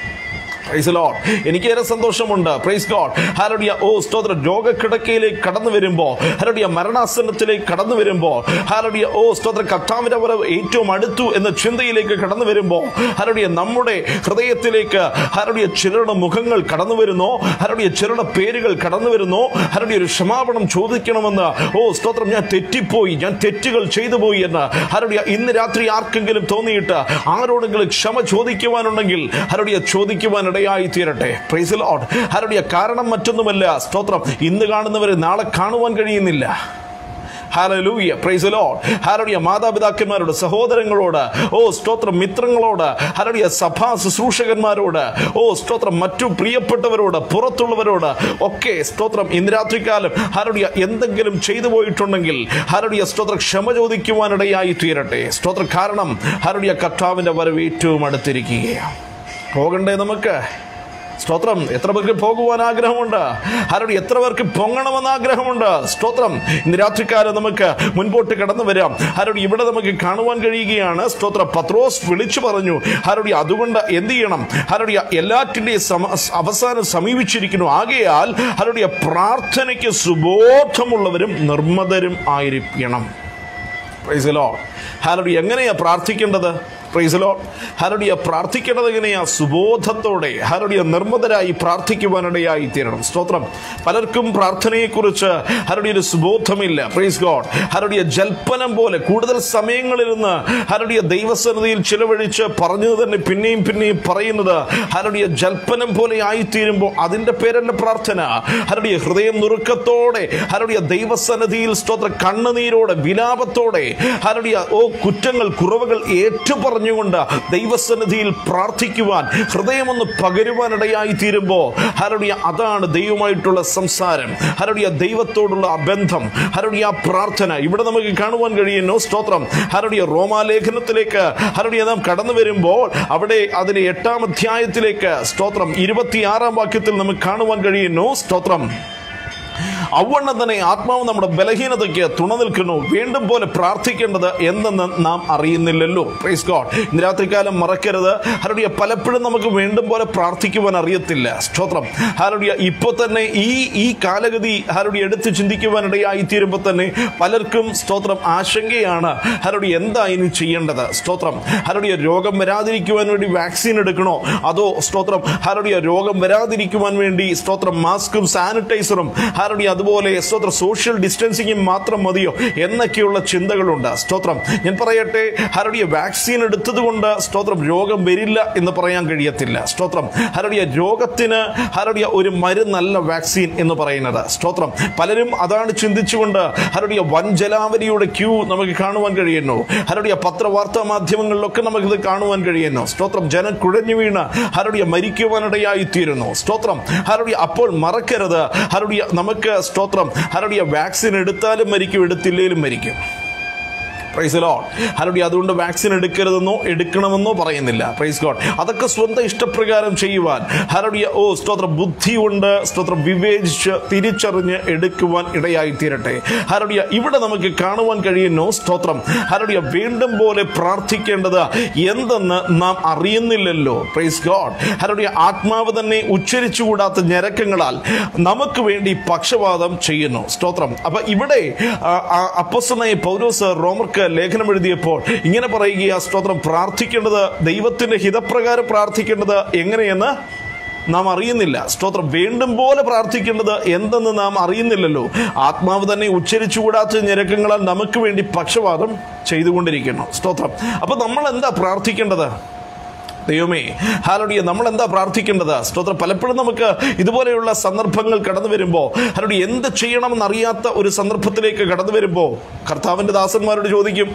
പ്രൈസ് ലോഡ് എനിക്കേറെ സന്തോഷമുണ്ട് പ്രൈസ് ഗോഡ് ഹരടിയ ഓ സ്തോത്ര രോഗക്കിടക്കയിലേക്ക് കടന്നു വരുമ്പോൾ ഹരടിയ മരണാസനത്തിലേക്ക് കടന്നു വരുമ്പോൾ ഹരടിയ ഓ സ്തോത്ര കർത്താവിന്റെ വരവ് ഏറ്റവും അടുത്തു എന്ന ചിന്തയിലേക്ക് കടന്നു വരുമ്പോൾ ഹരടിയ നമ്മുടെ ഹൃദയത്തിലേക്ക് ഹരടിയ ചിലരുടെ മുഖങ്ങൾ കടന്നു വരുന്നോ ഹരടിയ ചിലരുടെ പേരുകൾ കടന്നു വരുന്നോ ഹരടിയ ഒരു ക്ഷമാപണം ചോദിക്കണമെന്ന് ഓ സ്തോത്രം ഞാൻ തെറ്റിപ്പോയി ഞാൻ തെറ്റുകൾ ചെയ്തു പോയി എന്ന് ഹരടിയ ഇന്ന് രാത്രി ആർക്കെങ്കിലും തോന്നിയിട്ട് ആരോടെങ്കിലും ക്ഷമ ചോദിക്കുവാനുണ്ടെങ്കിൽ ഹരടിയ ചോദിക്കുവാനിടയായി തീരട്ടെ പ്രൈസ് ലോഡ് ഹരടിയ കാരണം മറ്റൊന്നുമല്ല സ്തോത്രം ഇന്ന് കാണുന്നവരെ നാളെ കാണുവാൻ കഴിയുന്നില്ല ഹാലലൂയ പ്രൈസ് ലോഡ് ഹാരടിയ മാതാപിതാക്കന്മാരോട് സഹോദരങ്ങളോട് ഓ സ്തോത്രം മിത്രങ്ങളോട് ഹരടിയ സഭാ ശുശ്രൂഷകന്മാരോട് ഓ സ്തോത്രം മറ്റു പ്രിയപ്പെട്ടവരോട് പുറത്തുള്ളവരോട് ഒക്കെ സ്തോത്രം ഇന്ന് രാത്രികാലം ഹരടിയ എന്തെങ്കിലും ചെയ്തു പോയിട്ടുണ്ടെങ്കിൽ ഹരടിയ സ്തോത്ര ക്ഷമ ചോദിക്കുവാനിടയായി തീരട്ടെ സ്തോത്ര കാരണം ഹരടിയ കർത്താവിന്റെ വരവ് ഏറ്റവും അടുത്തിരിക്കുകയാണ് പോകണ്ടേ നമുക്ക് സ്തോത്രം എത്ര പേർക്ക് പോകുവാൻ ആഗ്രഹമുണ്ട് ആരോട് എത്ര പേർക്ക് പൊങ്ങണമെന്ന് ആഗ്രഹമുണ്ട് സ്തോത്രം ഇന്ന് രാത്രിക്കാലം നമുക്ക് മുൻപോട്ട് കടന്നു വരാം ആരോട് ഇവിടെ നമുക്ക് കാണുവാൻ കഴിയുകയാണ് സ്തോത്ര പത്രോസ് വിളിച്ചു പറഞ്ഞു ആരോട് അതുകൊണ്ട് എന്ത് ചെയ്യണം ആരോട് എല്ലാറ്റിൻ്റെയും സമ അവസാനം സമീപിച്ചിരിക്കുന്നു ആകയാൽ ആരോട് പ്രാർത്ഥനയ്ക്ക് സുബോധമുള്ളവരും നിർമ്മതരും ആയിരിക്കണം പ്രൈസലോ ഹാലടി എങ്ങനെയാ പ്രാർത്ഥിക്കേണ്ടത് പ്രൈസലോ ഹരടിയ പ്രാർത്ഥിക്കേണ്ടത് എങ്ങനെയാ സുബോധത്തോടെ ഹരടിയ നിർമ്മതരായി പ്രാർത്ഥിക്കുവാനിടയായി തീരണം സ്തോത്രം പലർക്കും പ്രാർത്ഥനയെക്കുറിച്ച് ഹരടിയ ഒരു സുബോധമില്ല പ്രൈസ് ഗോഡ് ഹരടിയ ജൽപ്പനം പോലെ കൂടുതൽ സമയങ്ങളിൽ നിന്ന് ഹരടിയ ദൈവസന്നിധിയിൽ ചിലവഴിച്ച് പറഞ്ഞത് തന്നെ പിന്നെയും പിന്നെയും പറയുന്നത് ഹരടിയ ജൽപ്പനം പോലെ ആയിത്തീരുമ്പോൾ അതിന്റെ പേരല്ല പ്രാർത്ഥന ഹരടിയ ഹൃദയം നുറുക്കത്തോടെ ഹരടിയ ദൈവസന്നിധിയിൽ സ്തോത്ര കണ്ണുനീരോടെ വിലാപത്തോടെ ഹരടിയ ഓ കുറ്റങ്ങൾ കുറവുകൾ ഏറ്റുപറഞ്ഞ് പറഞ്ഞുകൊണ്ട് ദൈവസന്നിധിയിൽ പ്രാർത്ഥിക്കുവാൻ ഹൃദയമൊന്ന് പകരുവാനിടയായി തീരുമ്പോൾ ഹരടിയ അതാണ് ദൈവമായിട്ടുള്ള സംസാരം ഹരടിയ ദൈവത്തോടുള്ള ആ ബന്ധം ഹരടിയ ആ പ്രാർത്ഥന ഇവിടെ നമുക്ക് കാണുവാൻ കഴിയുന്നു സ്തോത്രം ഹരടിയ റോമാലേഖനത്തിലേക്ക് ഹരടിയ നാം കടന്നു വരുമ്പോൾ അവിടെ അതിലെ എട്ടാം അധ്യായത്തിലേക്ക് സ്തോത്രം ഇരുപത്തിയാറാം വാക്യത്തിൽ നമുക്ക് കാണുവാൻ കഴിയുന്നു സ്തോത്രം അവണ്ണം തന്നെ ആത്മാവ് നമ്മുടെ ബലഹീനതയ്ക്ക് തുണ നിൽക്കുന്നു വീണ്ടും പോലെ പ്രാർത്ഥിക്കേണ്ടത് എന്തെന്ന് നാം അറിയുന്നില്ലല്ലോ പ്രൈസ് ഗോഡ് ഇന്ന് രാത്രികാലം മറക്കരുത് ഹരടിയ പലപ്പോഴും നമുക്ക് വീണ്ടും പോലെ പ്രാർത്ഥിക്കുവാൻ അറിയത്തില്ല സ്തോത്രം ഹരടിയ ഇപ്പോൾ തന്നെ ഈ ഈ കാലഗതി ഹരടി എടുത്ത് ചിന്തിക്കുവാനിടയായി തീരുമ്പോൾ തന്നെ പലർക്കും സ്തോത്രം ആശങ്കയാണ് ഹരടി എന്താ ഇനി ചെയ്യേണ്ടത് സ്തോത്രം ഹരടിയ രോഗം വരാതിരിക്കുവാൻ വേണ്ടി വാക്സിൻ എടുക്കണോ അതോ സ്തോത്രം ഹരടിയ രോഗം വരാതിരിക്കുവാൻ വേണ്ടി സ്തോത്രം മാസ്കും സാനിറ്റൈസറും ഹരടി അതുപോലെ സ്തോത്രം സോഷ്യൽ ഡിസ്റ്റൻസിങ്ങും മാത്രം മതിയോ എന്നൊക്കെയുള്ള ചിന്തകളുണ്ട് സ്തോത്രം ഞാൻ പറയട്ടെ ഹരടിയ വാക്സിൻ എടുത്തത് കൊണ്ട് സ്തോത്രം രോഗം വരില്ല എന്ന് പറയാൻ കഴിയത്തില്ല സ്തോത്രം ഹരടിയ രോഗത്തിന് ഹരടിയ ഒരു മരുന്നല്ല വാക്സിൻ എന്ന് പറയുന്നത് സ്തോത്രം പലരും അതാണ് ചിന്തിച്ചുകൊണ്ട് ഹരടിയ വൻജലാവലിയുടെ ക്യൂ നമുക്ക് കാണുവാൻ കഴിയുന്നു ഹരടിയ പത്രവാർത്താ മാധ്യമങ്ങളിലൊക്കെ നമുക്കിത് കാണുവാൻ കഴിയുന്നു സ്തോത്രം ജനം കുഴഞ്ഞു വീണ് ഹരടിയ മരിക്കുവാനിടയായി തീരുന്നു സ്തോത്രം ഹരടിയ അപ്പോൾ മറക്കരുത് ഹരടിയ നമുക്ക് സ്തോത്രം ഹരടിയ വാക്സിൻ എടുത്താലും മരിക്കും എടുത്തില്ലേലും മരിക്കും പ്രൈസ് ലോഡ് ഹരടി അതുകൊണ്ട് വാക്സിൻ എടുക്കരുതെന്നോ എടുക്കണമെന്നോ പറയുന്നില്ല പ്രൈസ് ഗോഡ് അതൊക്കെ സ്വന്തം ഇഷ്ടപ്രകാരം ചെയ്യുവാൻ ഹരടിയ ഓ സ്തോത്രം ബുദ്ധി കൊണ്ട് സ്തോത്രം വിവേചിച്ച് തിരിച്ചറിഞ്ഞ് എടുക്കുവാൻ ഇടയായി തീരട്ടെ ഹരടിയ ഇവിടെ നമുക്ക് കാണുവാൻ കഴിയുന്നു സ്തോത്രം ഹരടിയ വീണ്ടും പോലെ പ്രാർത്ഥിക്കേണ്ടത് എന്തെന്ന് നാം അറിയുന്നില്ലല്ലോ പ്രൈസ് ഗോഡ് ഹരടിയ ആത്മാവ് തന്നെ ഉച്ചരിച്ചുകൂടാത്ത ഞരക്കങ്ങളാൽ നമുക്ക് വേണ്ടി പക്ഷപാതം ചെയ്യുന്നു സ്തോത്രം അപ്പൊ ഇവിടെ അപ്പസ്തനായ പൗലോസ് റോമർക്ക് ലേഖനം എഴുതിയപ്പോൾ ഇങ്ങനെ പറയുക സ്തോത്രം പ്രാർത്ഥിക്കേണ്ടത് ദൈവത്തിന്റെ ഹിതപ്രകാരം പ്രാർത്ഥിക്കേണ്ടത് എങ്ങനെയെന്ന് നാം അറിയുന്നില്ല സ്തോത്രം വീണ്ടും പോലെ പ്രാർത്ഥിക്കേണ്ടത് എന്തെന്ന് നാം അറിയുന്നില്ലല്ലോ ആത്മാവ് തന്നെ ഉച്ചരിച്ചുകൂടാത്ത ഞരക്കങ്ങളാൽ നമുക്ക് വേണ്ടി പക്ഷപാതം ചെയ്തുകൊണ്ടിരിക്കുന്നു സ്തോത്രം അപ്പൊ നമ്മൾ എന്താ പ്രാർത്ഥിക്കേണ്ടത് ദൈവമേ ഹാലടിയ നമ്മൾ എന്താ പ്രാർത്ഥിക്കേണ്ടത് സ്തോത്രം പലപ്പോഴും നമുക്ക് ഇതുപോലെയുള്ള സന്ദർഭങ്ങൾ കടന്നു വരുമ്പോൾ ഹാലടി എന്ത് ചെയ്യണമെന്നറിയാത്ത ഒരു സന്ദർഭത്തിലേക്ക് കടന്നു വരുമ്പോൾ കർത്താവിൻ്റെ ദാസന്മാരോട് ചോദിക്കും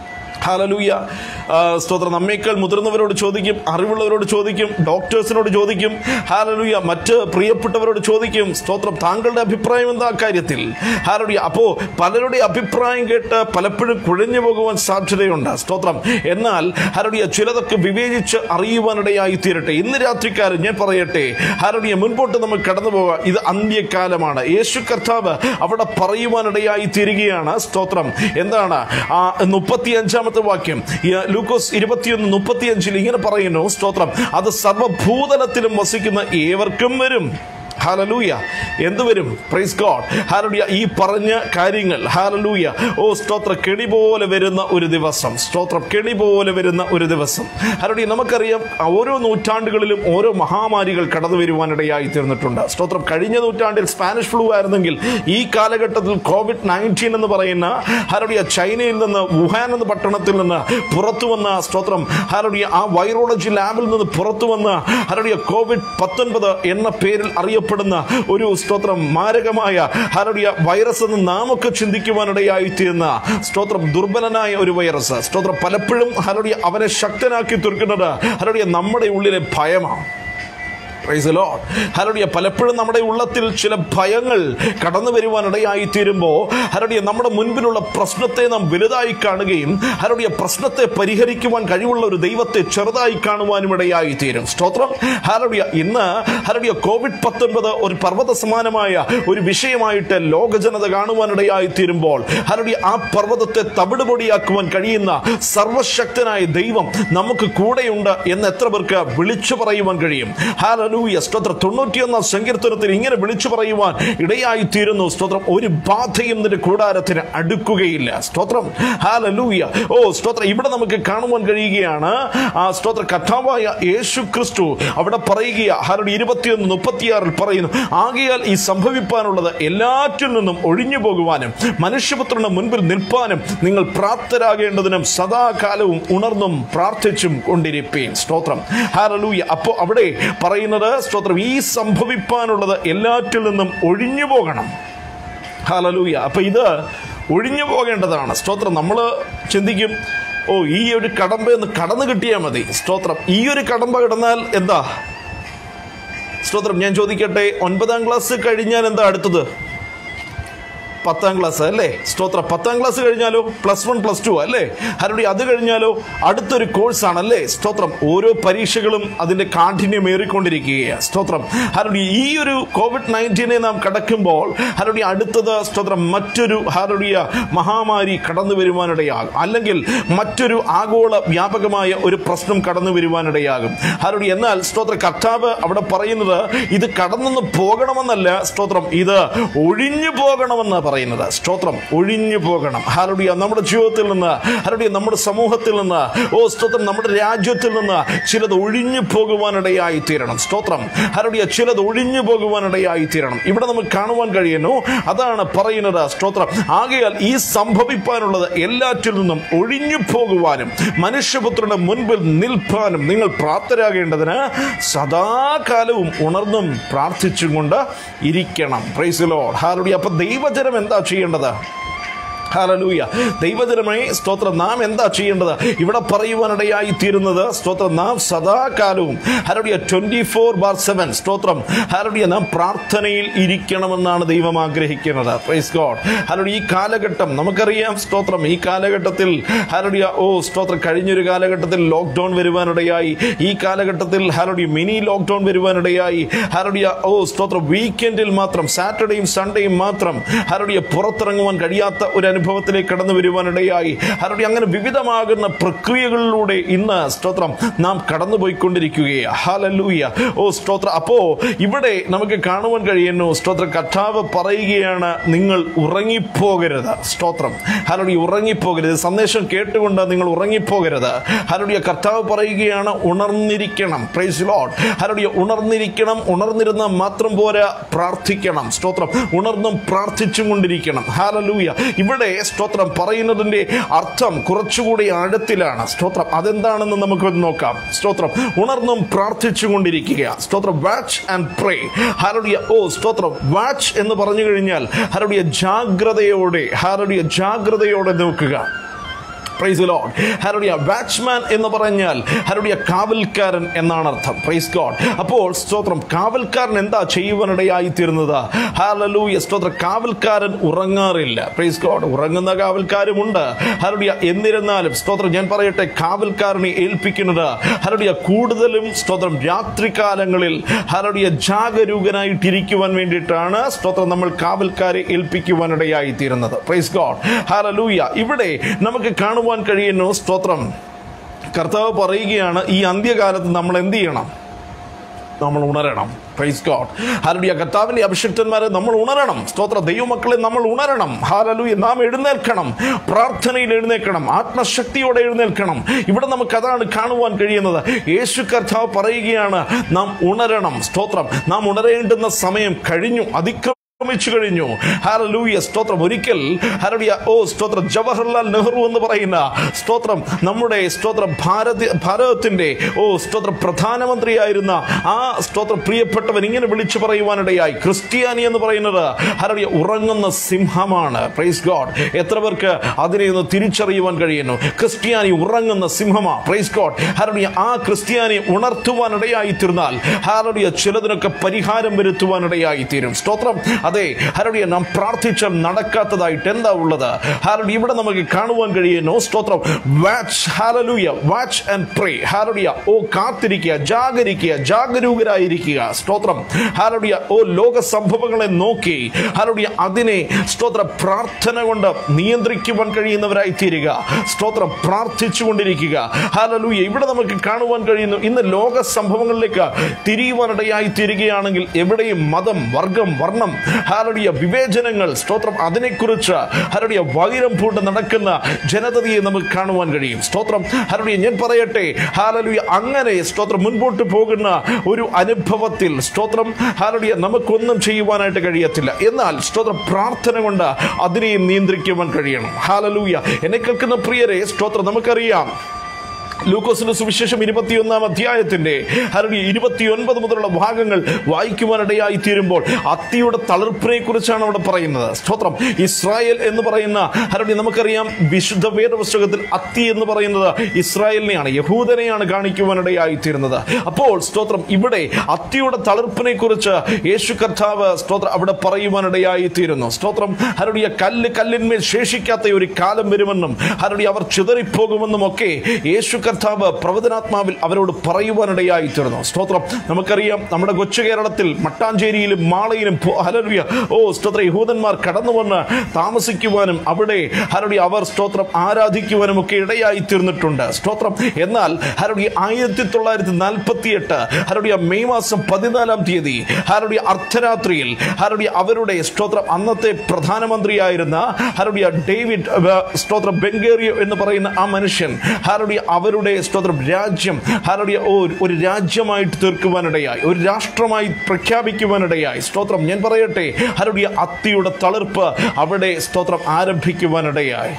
ഹാലലൂയ സ്തോത്രം നമ്മേക്കാൾ മുതിർന്നവരോട് ചോദിക്കും അറിവുള്ളവരോട് ചോദിക്കും ഡോക്ടേഴ്സിനോട് ചോദിക്കും ഹാലലൂയ മറ്റ് പ്രിയപ്പെട്ടവരോട് ചോദിക്കും സ്തോത്രം താങ്കളുടെ അഭിപ്രായം എന്താ കാര്യത്തിൽ ഹാലലൂയ അപ്പോൾ പലരുടെ അഭിപ്രായം കേട്ട് പലപ്പോഴും കുഴഞ്ഞു പോകുവാൻ സാധ്യതയുണ്ട് സ്തോത്രം എന്നാൽ ഹാലടിയ ചിലതൊക്കെ വിവേചിച്ച് അറിയുവാനിടയായി തീരട്ടെ ഇന്ന് രാത്രിക്കാരൻ ഞാൻ പറയട്ടെ ഹാലടിയ മുൻപോട്ട് നമുക്ക് കടന്നു പോകാം ഇത് അന്ത്യകാലമാണ് യേശു കർത്താവ് അവിടെ പറയുവാനിടയായി തീരുകയാണ് സ്തോത്രം എന്താണ് ആ മുപ്പത്തി അഞ്ചാമത്തെ വാക്യം ഈ ലൂക്കോസ് ഇരുപത്തിയൊന്ന് മുപ്പത്തിയഞ്ചിൽ ഇങ്ങനെ പറയുന്നു സ്തോത്രം അത് സർവഭൂതലത്തിലും വസിക്കുന്ന ഏവർക്കും വരും ഹാലലൂയ എന്ത് വരും പ്രൈസ് ഗോഡ് ഹാലലൂയ ഈ പറഞ്ഞ കാര്യങ്ങൾ ഹാലലൂയ ഓ സ്തോത്ര കെണി പോലെ വരുന്ന ഒരു ദിവസം സ്തോത്രം കെണി പോലെ വരുന്ന ഒരു ദിവസം ഹാലലൂയ നമുക്കറിയാം ഓരോ നൂറ്റാണ്ടുകളിലും ഓരോ മഹാമാരികൾ കടന്നു വരുവാനിടയായി തീർന്നിട്ടുണ്ട് സ്തോത്രം കഴിഞ്ഞ നൂറ്റാണ്ടിൽ സ്പാനിഷ് ഫ്ലൂ ആയിരുന്നെങ്കിൽ ഈ കാലഘട്ടത്തിൽ കോവിഡ് നയൻറ്റീൻ എന്ന് പറയുന്ന ഹാലലൂയ ചൈനയിൽ നിന്ന് വുഹാൻ എന്ന പട്ടണത്തിൽ നിന്ന് പുറത്തു വന്ന സ്തോത്രം ഹാലലൂയ ആ വൈറോളജി ലാബിൽ നിന്ന് പുറത്തു വന്ന ഹാലലൂയ കോവിഡ് പത്തൊൻപത് എന്ന പേരിൽ അറിയപ്പെടുന്ന ഒരു സ്തോത്രം മാരകമായ ഹരടിയ വൈറസ് എന്ന് നാമൊക്കെ ചിന്തിക്കുവാനിടയായി തീർന്ന സ്തോത്രം ദുർബലനായ ഒരു വൈറസ് സ്തോത്രം പലപ്പോഴും ഹരടിയ അവനെ ശക്തനാക്കി തീർക്കുന്നത് ഹരടിയ നമ്മുടെ ഉള്ളിലെ ഭയമാണ് പ്രൈസ് ലോഡ് ഹരടിയ പലപ്പോഴും നമ്മുടെ ഉള്ളത്തിൽ ചില ഭയങ്ങൾ കടന്നു വരുവാനിടയായി തീരുമ്പോൾ ഹരടിയ നമ്മുടെ മുൻപിലുള്ള പ്രശ്നത്തെ നാം വലുതായി കാണുകയും ഹരടിയ പ്രശ്നത്തെ പരിഹരിക്കുവാൻ കഴിവുള്ള ഒരു ദൈവത്തെ ചെറുതായി കാണുവാനും ഇടയായി തീരും സ്തോത്രം ഹരടിയ ഇന്ന് ഹരടിയ കോവിഡ് പത്തൊൻപത് ഒരു പർവ്വത സമാനമായ ഒരു വിഷയമായിട്ട് ലോക ജനത കാണുവാനിടയായി തീരുമ്പോൾ ഹരടിയ ആ പർവ്വതത്തെ തവിടുപൊടിയാക്കുവാൻ കഴിയുന്ന സർവശക്തനായ ദൈവം നമുക്ക് കൂടെയുണ്ട് എന്ന് എത്ര പേർക്ക് വിളിച്ചു പറയുവാൻ കഴിയും ഹാലലൂയ സ്തോത്രം തൊണ്ണൂറ്റിയൊന്നാം സങ്കീർത്തനത്തിൽ ഇങ്ങനെ വിളിച്ചു പറയുവാൻ ഇടയായി തീരുന്നു സ്തോത്രം ഒരു ബാധയും നിന്റെ കൂടാരത്തിന് അടുക്കുകയില്ല സ്തോത്രം ഹാലലൂയ ഓ സ്തോത്രം ഇവിടെ നമുക്ക് കാണുവാൻ കഴിയുകയാണ് ആ സ്തോത്ര കഥാവായ യേശു ക്രിസ്തു അവിടെ പറയുക ഹാലടി ഇരുപത്തിയൊന്ന് മുപ്പത്തിയാറിൽ പറയുന്നു ആകയാൽ ഈ സംഭവിപ്പാനുള്ളത് എല്ലാറ്റിൽ നിന്നും ഒഴിഞ്ഞു പോകുവാനും മനുഷ്യപുത്രന്റെ മുൻപിൽ നിൽപ്പാനും നിങ്ങൾ പ്രാപ്തരാകേണ്ടതിനും സദാകാലവും ഉണർന്നും പ്രാർത്ഥിച്ചും കൊണ്ടിരിപ്പേൻ സ്തോത്രം ഹാലലൂയ അപ്പോൾ അവിടെ പറയുന്നത് സ്തോത്രം ഈ സംഭവിപ്പാനുള്ളത് എല്ലാറ്റിൽ നിന്നും ഒഴിഞ്ഞു പോകണം ഹാലലൂയ അപ്പൊ ഇത് ഒഴിഞ്ഞു പോകേണ്ടതാണ് സ്തോത്രം നമ്മൾ ചിന്തിക്കും ഓ ഈ ഒരു കടമ്പയെന്ന് കടന്നു കിട്ടിയാൽ മതി സ്തോത്രം ഈ ഒരു കടമ്പ കിടന്നാൽ എന്താ സ്തോത്രം ഞാൻ ചോദിക്കട്ടെ ഒൻപതാം ക്ലാസ് കഴിഞ്ഞാൽ എന്താ അടുത്തത് പത്താം ക്ലാസ് അല്ലേ സ്തോത്രം പത്താം ക്ലാസ് കഴിഞ്ഞാലോ പ്ലസ് വൺ പ്ലസ് ടു അല്ലേ ഹരടി അത് കഴിഞ്ഞാലോ അടുത്തൊരു കോഴ്സാണ് അല്ലേ സ്തോത്രം ഓരോ പരീക്ഷകളും അതിന്റെ കാഠിന്യം ഏറിക്കൊണ്ടിരിക്കുകയാണ് സ്തോത്രം ഹരടി ഈ ഒരു കോവിഡ് നയൻറ്റീനെ നാം കടക്കുമ്പോൾ ഹരടി അടുത്തത് സ്തോത്രം മറ്റൊരു ഹരടിയ മഹാമാരി കടന്നു വരുവാനിടയാകും അല്ലെങ്കിൽ മറ്റൊരു ആഗോള വ്യാപകമായ ഒരു പ്രശ്നം കടന്നു വരുവാനിടയാകും ഹരടി എന്നാൽ സ്തോത്ര കർത്താവ് അവിടെ പറയുന്നത് ഇത് കടന്നു പോകണമെന്നല്ല സ്തോത്രം ഇത് ഒഴിഞ്ഞു പോകണമെന്ന് പറയുന്നത് സ്തോത്രം ഒഴിഞ്ഞു പോകണം ഹാലുടിയ നമ്മുടെ ജീവിതത്തിൽ നിന്ന് ഹാലുടിയ നമ്മുടെ സമൂഹത്തിൽ നിന്ന് ഓ സ്തോത്രം നമ്മുടെ രാജ്യത്തിൽ നിന്ന് ചിലത് ഒഴിഞ്ഞു പോകുവാനിടയായി തീരണം സ്തോത്രം ഹാലുടിയ ചിലത് ഒഴിഞ്ഞു പോകുവാനിടയായി തീരണം ഇവിടെ നമുക്ക് കാണുവാൻ കഴിയുന്നു അതാണ് പറയുന്നത് സ്തോത്രം ആകയാൽ ഈ സംഭവിപ്പാനുള്ളത് എല്ലാറ്റിൽ നിന്നും ഒഴിഞ്ഞു പോകുവാനും മനുഷ്യപുത്രന്റെ മുൻപിൽ നിൽപ്പാനും നിങ്ങൾ പ്രാപ്തരാകേണ്ടതിന് സദാകാലവും ഉണർന്നും പ്രാർത്ഥിച്ചും കൊണ്ട് ഇരിക്കണം പ്രൈസിലോ ഹാലുടി അപ്പൊ ദൈവജനം എന്താ ചെയ്യേണ്ടത് ഹാലലൂയ ദൈവജനമേ സ്തോത്രം നാം എന്താ ചെയ്യേണ്ടത് ഇവിടെ പറയുവാനിടയായി തീരുന്നത് സ്തോത്രം നാം സദാകാലവും ഹരടിയ ട്വന്റി ഫോർ ബാർ സെവൻ സ്തോത്രം ഹരടിയ നാം പ്രാർത്ഥനയിൽ ഇരിക്കണമെന്നാണ് ദൈവം ആഗ്രഹിക്കുന്നത് പ്രൈസ് ഗോഡ് ഹരടി ഈ കാലഘട്ടം നമുക്കറിയാം സ്തോത്രം ഈ കാലഘട്ടത്തിൽ ഹരടിയ ഓ സ്തോത്രം കഴിഞ്ഞൊരു കാലഘട്ടത്തിൽ ലോക്ക്ഡൌൺ വരുവാനിടയായി ഈ കാലഘട്ടത്തിൽ ഹരടി മിനി ലോക്ക്ഡൌൺ വരുവാനിടയായി ഹരടിയ ഓ സ്തോത്രം വീക്കെൻഡിൽ മാത്രം സാറ്റർഡേയും സൺഡേയും മാത്രം ഹരടിയ പുറത്തിറങ്ങുവാൻ കഴിയാത്ത ഒരു അനുഭവത്തിലേക്ക് കടന്നു വരുവാനിടയായി ഹരടി അങ്ങനെ വിവിധമാകുന്ന പ്രക്രിയകളിലൂടെ ഇന്ന് സ്തോത്രം നാം കടന്നുപോയിക്കൊണ്ടിരിക്കുകയാണ് ഹാലല്ലൂയ ഓ സ്തോത്ര അപ്പോ ഇവിടെ നമുക്ക് കാണുവാൻ കഴിയുന്നു സ്തോത്ര കർത്താവ് പറയുകയാണ് നിങ്ങൾ ഉറങ്ങിപ്പോകരുത് സ്തോത്രം ഹരടി ഉറങ്ങിപ്പോകരുത് സന്ദേശം കേട്ടുകൊണ്ട് നിങ്ങൾ ഉറങ്ങിപ്പോകരുത് ഹരടിയ കർത്താവ് പറയുകയാണ് ഉണർന്നിരിക്കണം പ്രൈസ് ലോഡ് ഹരടിയ ഉണർന്നിരിക്കണം ഉണർന്നിരുന്ന മാത്രം പോരാ പ്രാർത്ഥിക്കണം സ്തോത്രം ഉണർന്നും പ്രാർത്ഥിച്ചും കൊണ്ടിരിക്കണം ഹാലലൂയ ഇവിടെ സ്തോത്രം പറയുന്നതിന്റെ അർത്ഥം കുറച്ചുകൂടി ആഴത്തിലാണ് സ്തോത്രം അതെന്താണെന്ന് നമുക്ക് നോക്കാം സ്തോത്രം ഉണർന്നും പ്രാർത്ഥിച്ചുകൊണ്ടിരിക്കുക സ്തോത്രം വാച്ച് ആൻഡ് പ്രേ ഹരടിയ ഓ സ്തോത്രം വാച്ച് എന്ന് പറഞ്ഞു കഴിഞ്ഞാൽ ഹരടിയ ജാഗ്രതയോടെ ഹരടിയ ജാഗ്രതയോടെ നോക്കുക പ്രൈസ് ലോഡ് ഹരടിയ വാച്ച്മാൻ എന്ന് പറഞ്ഞാൽ ഹരടിയ കാവൽക്കാരൻ എന്നാണ് അർത്ഥം പ്രൈസ് ഗോഡ് അപ്പോൾ സ്തോത്രം കാവൽക്കാരൻ എന്താ ചെയ്യുവാനിടയായി തീരുന്നത് ഹാലലൂയ സ്തോത്രം കാവൽക്കാരൻ ഉറങ്ങാറില്ല പ്രൈസ് ഗോഡ് ഉറങ്ങുന്ന കാവൽക്കാരുമുണ്ട് ഹരടിയ എന്നിരുന്നാലും സ്തോത്രം ഞാൻ പറയട്ടെ കാവൽക്കാരനെ ഏൽപ്പിക്കുന്നത് ഹരടിയ കൂടുതലും സ്തോത്രം രാത്രികാലങ്ങളിൽ ഹരടിയ ജാഗരൂകനായിട്ടിരിക്കുവാൻ വേണ്ടിയിട്ടാണ് സ്തോത്രം നമ്മൾ കാവൽക്കാരെ ഏൽപ്പിക്കുവാനിടയായി തീരുന്നത് പ്രൈസ് ഗോഡ് ഹാലലൂയ ഇവിടെ നമുക്ക് കാണുവാൻ കഴിയുന്നു സ്തോത്രം കർത്താവ് പറയുകയാണ് ഈ അന്ത്യകാലത്ത് നമ്മൾ എന്ത് ചെയ്യണം നമ്മൾ ഉണരണം പ്രൈസ് ഗോഡ് ഹാലലുയ കർത്താവിന്റെ അഭിഷിക്തന്മാരെ നമ്മൾ ഉണരണം സ്തോത്ര ദൈവമക്കളെ നമ്മൾ ഉണരണം ഹാലലുയ നാം എഴുന്നേൽക്കണം പ്രാർത്ഥനയിൽ എഴുന്നേൽക്കണം ആത്മശക്തിയോടെ എഴുന്നേൽക്കണം ഇവിടെ നമുക്ക് അതാണ് കാണുവാൻ കഴിയുന്നത് യേശു കർത്താവ് പറയുകയാണ് നാം ഉണരണം സ്തോത്രം നാം ഉണരേണ്ടുന്ന സമയം കഴിഞ്ഞു അതിക്രമം മിച്ചു കഴിഞ്ഞു ഹാലലൂയ സ്തോത്രം ഒരിക്കൽ ഹരടിയ ഓ സ്തോത്രം ജവഹർലാൽ നെഹ്റു എന്ന് പറയുന്ന സ്തോത്രം നമ്മുടെ സ്തോത്രം ഭാരത ഭാരതത്തിന്റെ ഓ സ്തോത്രം പ്രധാനമന്ത്രിയായിരുന്ന ആ സ്തോത്രം പ്രിയപ്പെട്ടവൻ ഇങ്ങനെ വിളിച്ചു പറയുവാനിടയായി ക്രിസ്ത്യാനി എന്ന് പറയുന്നത് ഹരടിയ ഉറങ്ങുന്ന സിംഹമാണ് പ്രൈസ് ഗോഡ് എത്ര പേർക്ക് അതിനെ ഒന്ന് തിരിച്ചറിയുവാൻ കഴിയുന്നു ക്രിസ്ത്യാനി ഉറങ്ങുന്ന സിംഹമാ പ്രൈസ് ഗോഡ് ഹരടിയ ആ ക്രിസ്ത്യാനി ഉണർത്തുവാനിടയായി തീർന്നാൽ ഹാരടിയ ചിലതിനൊക്കെ പരിഹാരം വരുത്തുവാനിടയായി തീരും സ്തോത്രം അതെ ഹരടിയ നാം പ്രാർത്ഥിച്ചാൽ നടക്കാത്തതായിട്ട് എന്താ ഉള്ളത് ഹാരടി ഇവിടെ നമുക്ക് കാണുവാൻ കഴിയുന്നു സ്തോത്രം watch hallelujah watch and pray ഹാരടിയ ഓ കാത്തിരിക്കുക ജാഗരിക്കുക ജാഗരൂകരായിരിക്കുക സ്തോത്രം ഹാരടിയ ഓ ലോക സംഭവങ്ങളെ നോക്കി ഹാരടിയ അതിനെ സ്തോത്ര പ്രാർത്ഥന കൊണ്ട് നിയന്ത്രിക്കുവാൻ കഴിയുന്നവരായി തീരുക സ്തോത്രം പ്രാർത്ഥിച്ചുകൊണ്ടിരിക്കുക ഹാലലൂയ ഇവിടെ നമുക്ക് കാണുവാൻ കഴിയുന്നു ഇന്ന് ലോക സംഭവങ്ങളിലേക്ക് തിരിയുവാനിടയായി തീരുകയാണെങ്കിൽ എവിടെയും മതം വർഗം വർണ്ണം ഹാലടിയ വിവേചനങ്ങൾ സ്തോത്രം അതിനെക്കുറിച്ച് ഹരടിയ വൈരം പൂണ്ട് നടക്കുന്ന ജനതയെ നമുക്ക് കാണുവാൻ കഴിയും സ്തോത്രം ഹരടിയ ഞാൻ പറയട്ടെ ഹാലലുയ അങ്ങനെ സ്തോത്രം മുൻപോട്ട് പോകുന്ന ഒരു അനുഭവത്തിൽ സ്തോത്രം ഹാലടിയ നമുക്കൊന്നും ചെയ്യുവാനായിട്ട് കഴിയത്തില്ല എന്നാൽ സ്തോത്രം പ്രാർത്ഥന കൊണ്ട് അതിനെയും നിയന്ത്രിക്കുവാൻ കഴിയണം ഹാലലൂയ എന്നെ കേൾക്കുന്ന പ്രിയരെ സ്തോത്രം നമുക്കറിയാം ലൂക്കോസിന്റെ സുവിശേഷം ഇരുപത്തിയൊന്നാം അധ്യായത്തിന്റെ ഹരടി ഇരുപത്തിയൊൻപത് മുതലുള്ള ഭാഗങ്ങൾ വായിക്കുവാനിടയായി തീരുമ്പോൾ അത്തിയുടെ തളിർപ്പിനെ കുറിച്ചാണ് അവിടെ പറയുന്നത് സ്തോത്രം ഇസ്രായേൽ എന്ന് പറയുന്ന ഹരടി നമുക്കറിയാം വിശുദ്ധ വേദപുസ്തകത്തിൽ അത്തി എന്ന് പറയുന്നത് ഇസ്രായേലിനെയാണ് യഹൂദനെയാണ് കാണിക്കുവാനിടയായി തീരുന്നത് അപ്പോൾ സ്തോത്രം ഇവിടെ അത്തിയുടെ തളിർപ്പിനെ കുറിച്ച് യേശു കർത്താവ് സ്തോത്രം അവിടെ പറയുവാനിടയായി തീരുന്നു സ്തോത്രം ഹരടിയ കല്ല് കല്ലിന്മേൽ ശേഷിക്കാത്ത ഒരു കാലം വരുമെന്നും ഹരടി അവർ ചിതറിപ്പോകുമെന്നും ഒക്കെ യേശു കർത്താവ് പ്രവചനാത്മാവിൽ അവരോട് പറയുവാനിടയായി തീർന്നു സ്തോത്രം നമുക്കറിയാം നമ്മുടെ കൊച്ചു കേരളത്തിൽ മട്ടാഞ്ചേരിയിലും മാളയിലും പോ- ഹല്ലേലൂയ ഓ സ്തോത്ര യഹൂദന്മാർ കടന്നു വന്ന് താമസിക്കുവാനും അവിടെ ഹരടി അവർ സ്തോത്രം ആരാധിക്കുവാനും ഒക്കെ ഇടയായി തീർന്നിട്ടുണ്ട് സ്തോത്രം എന്നാൽ ഹരടി ആയിരത്തി തൊള്ളായിരത്തി നാൽപ്പത്തി എട്ട് ഹരടിയ മെയ് മാസം പതിനാലാം തീയതി ഹരടിയ അർദ്ധരാത്രിയിൽ ഹരടിയ അവരുടെ സ്തോത്രം അന്നത്തെ പ്രധാനമന്ത്രിയായിരുന്ന ഹരടിയ ഡേവിഡ് ഏർ, സ്തോത്രം ബെങ്കേറിയോ എന്ന് പറയുന്ന ആ മനുഷ്യൻ ഹരടിയ അവരുടെ സ്തോത്രം രാജ്യം ഹരടിയ ഓ ഒരു രാജ്യമായിട്ട് തീർക്കുവാനിടയായി ഒരു രാഷ്ട്രമായി പ്രഖ്യാപിക്കുവാനിടയായി സ്തോത്രം ഞാൻ പറയട്ടെ ഹരടിയ അത്തിയുടെ തളിർപ്പ് അവിടെ സ്തോത്രം ആരംഭിക്കുവാനിടയായി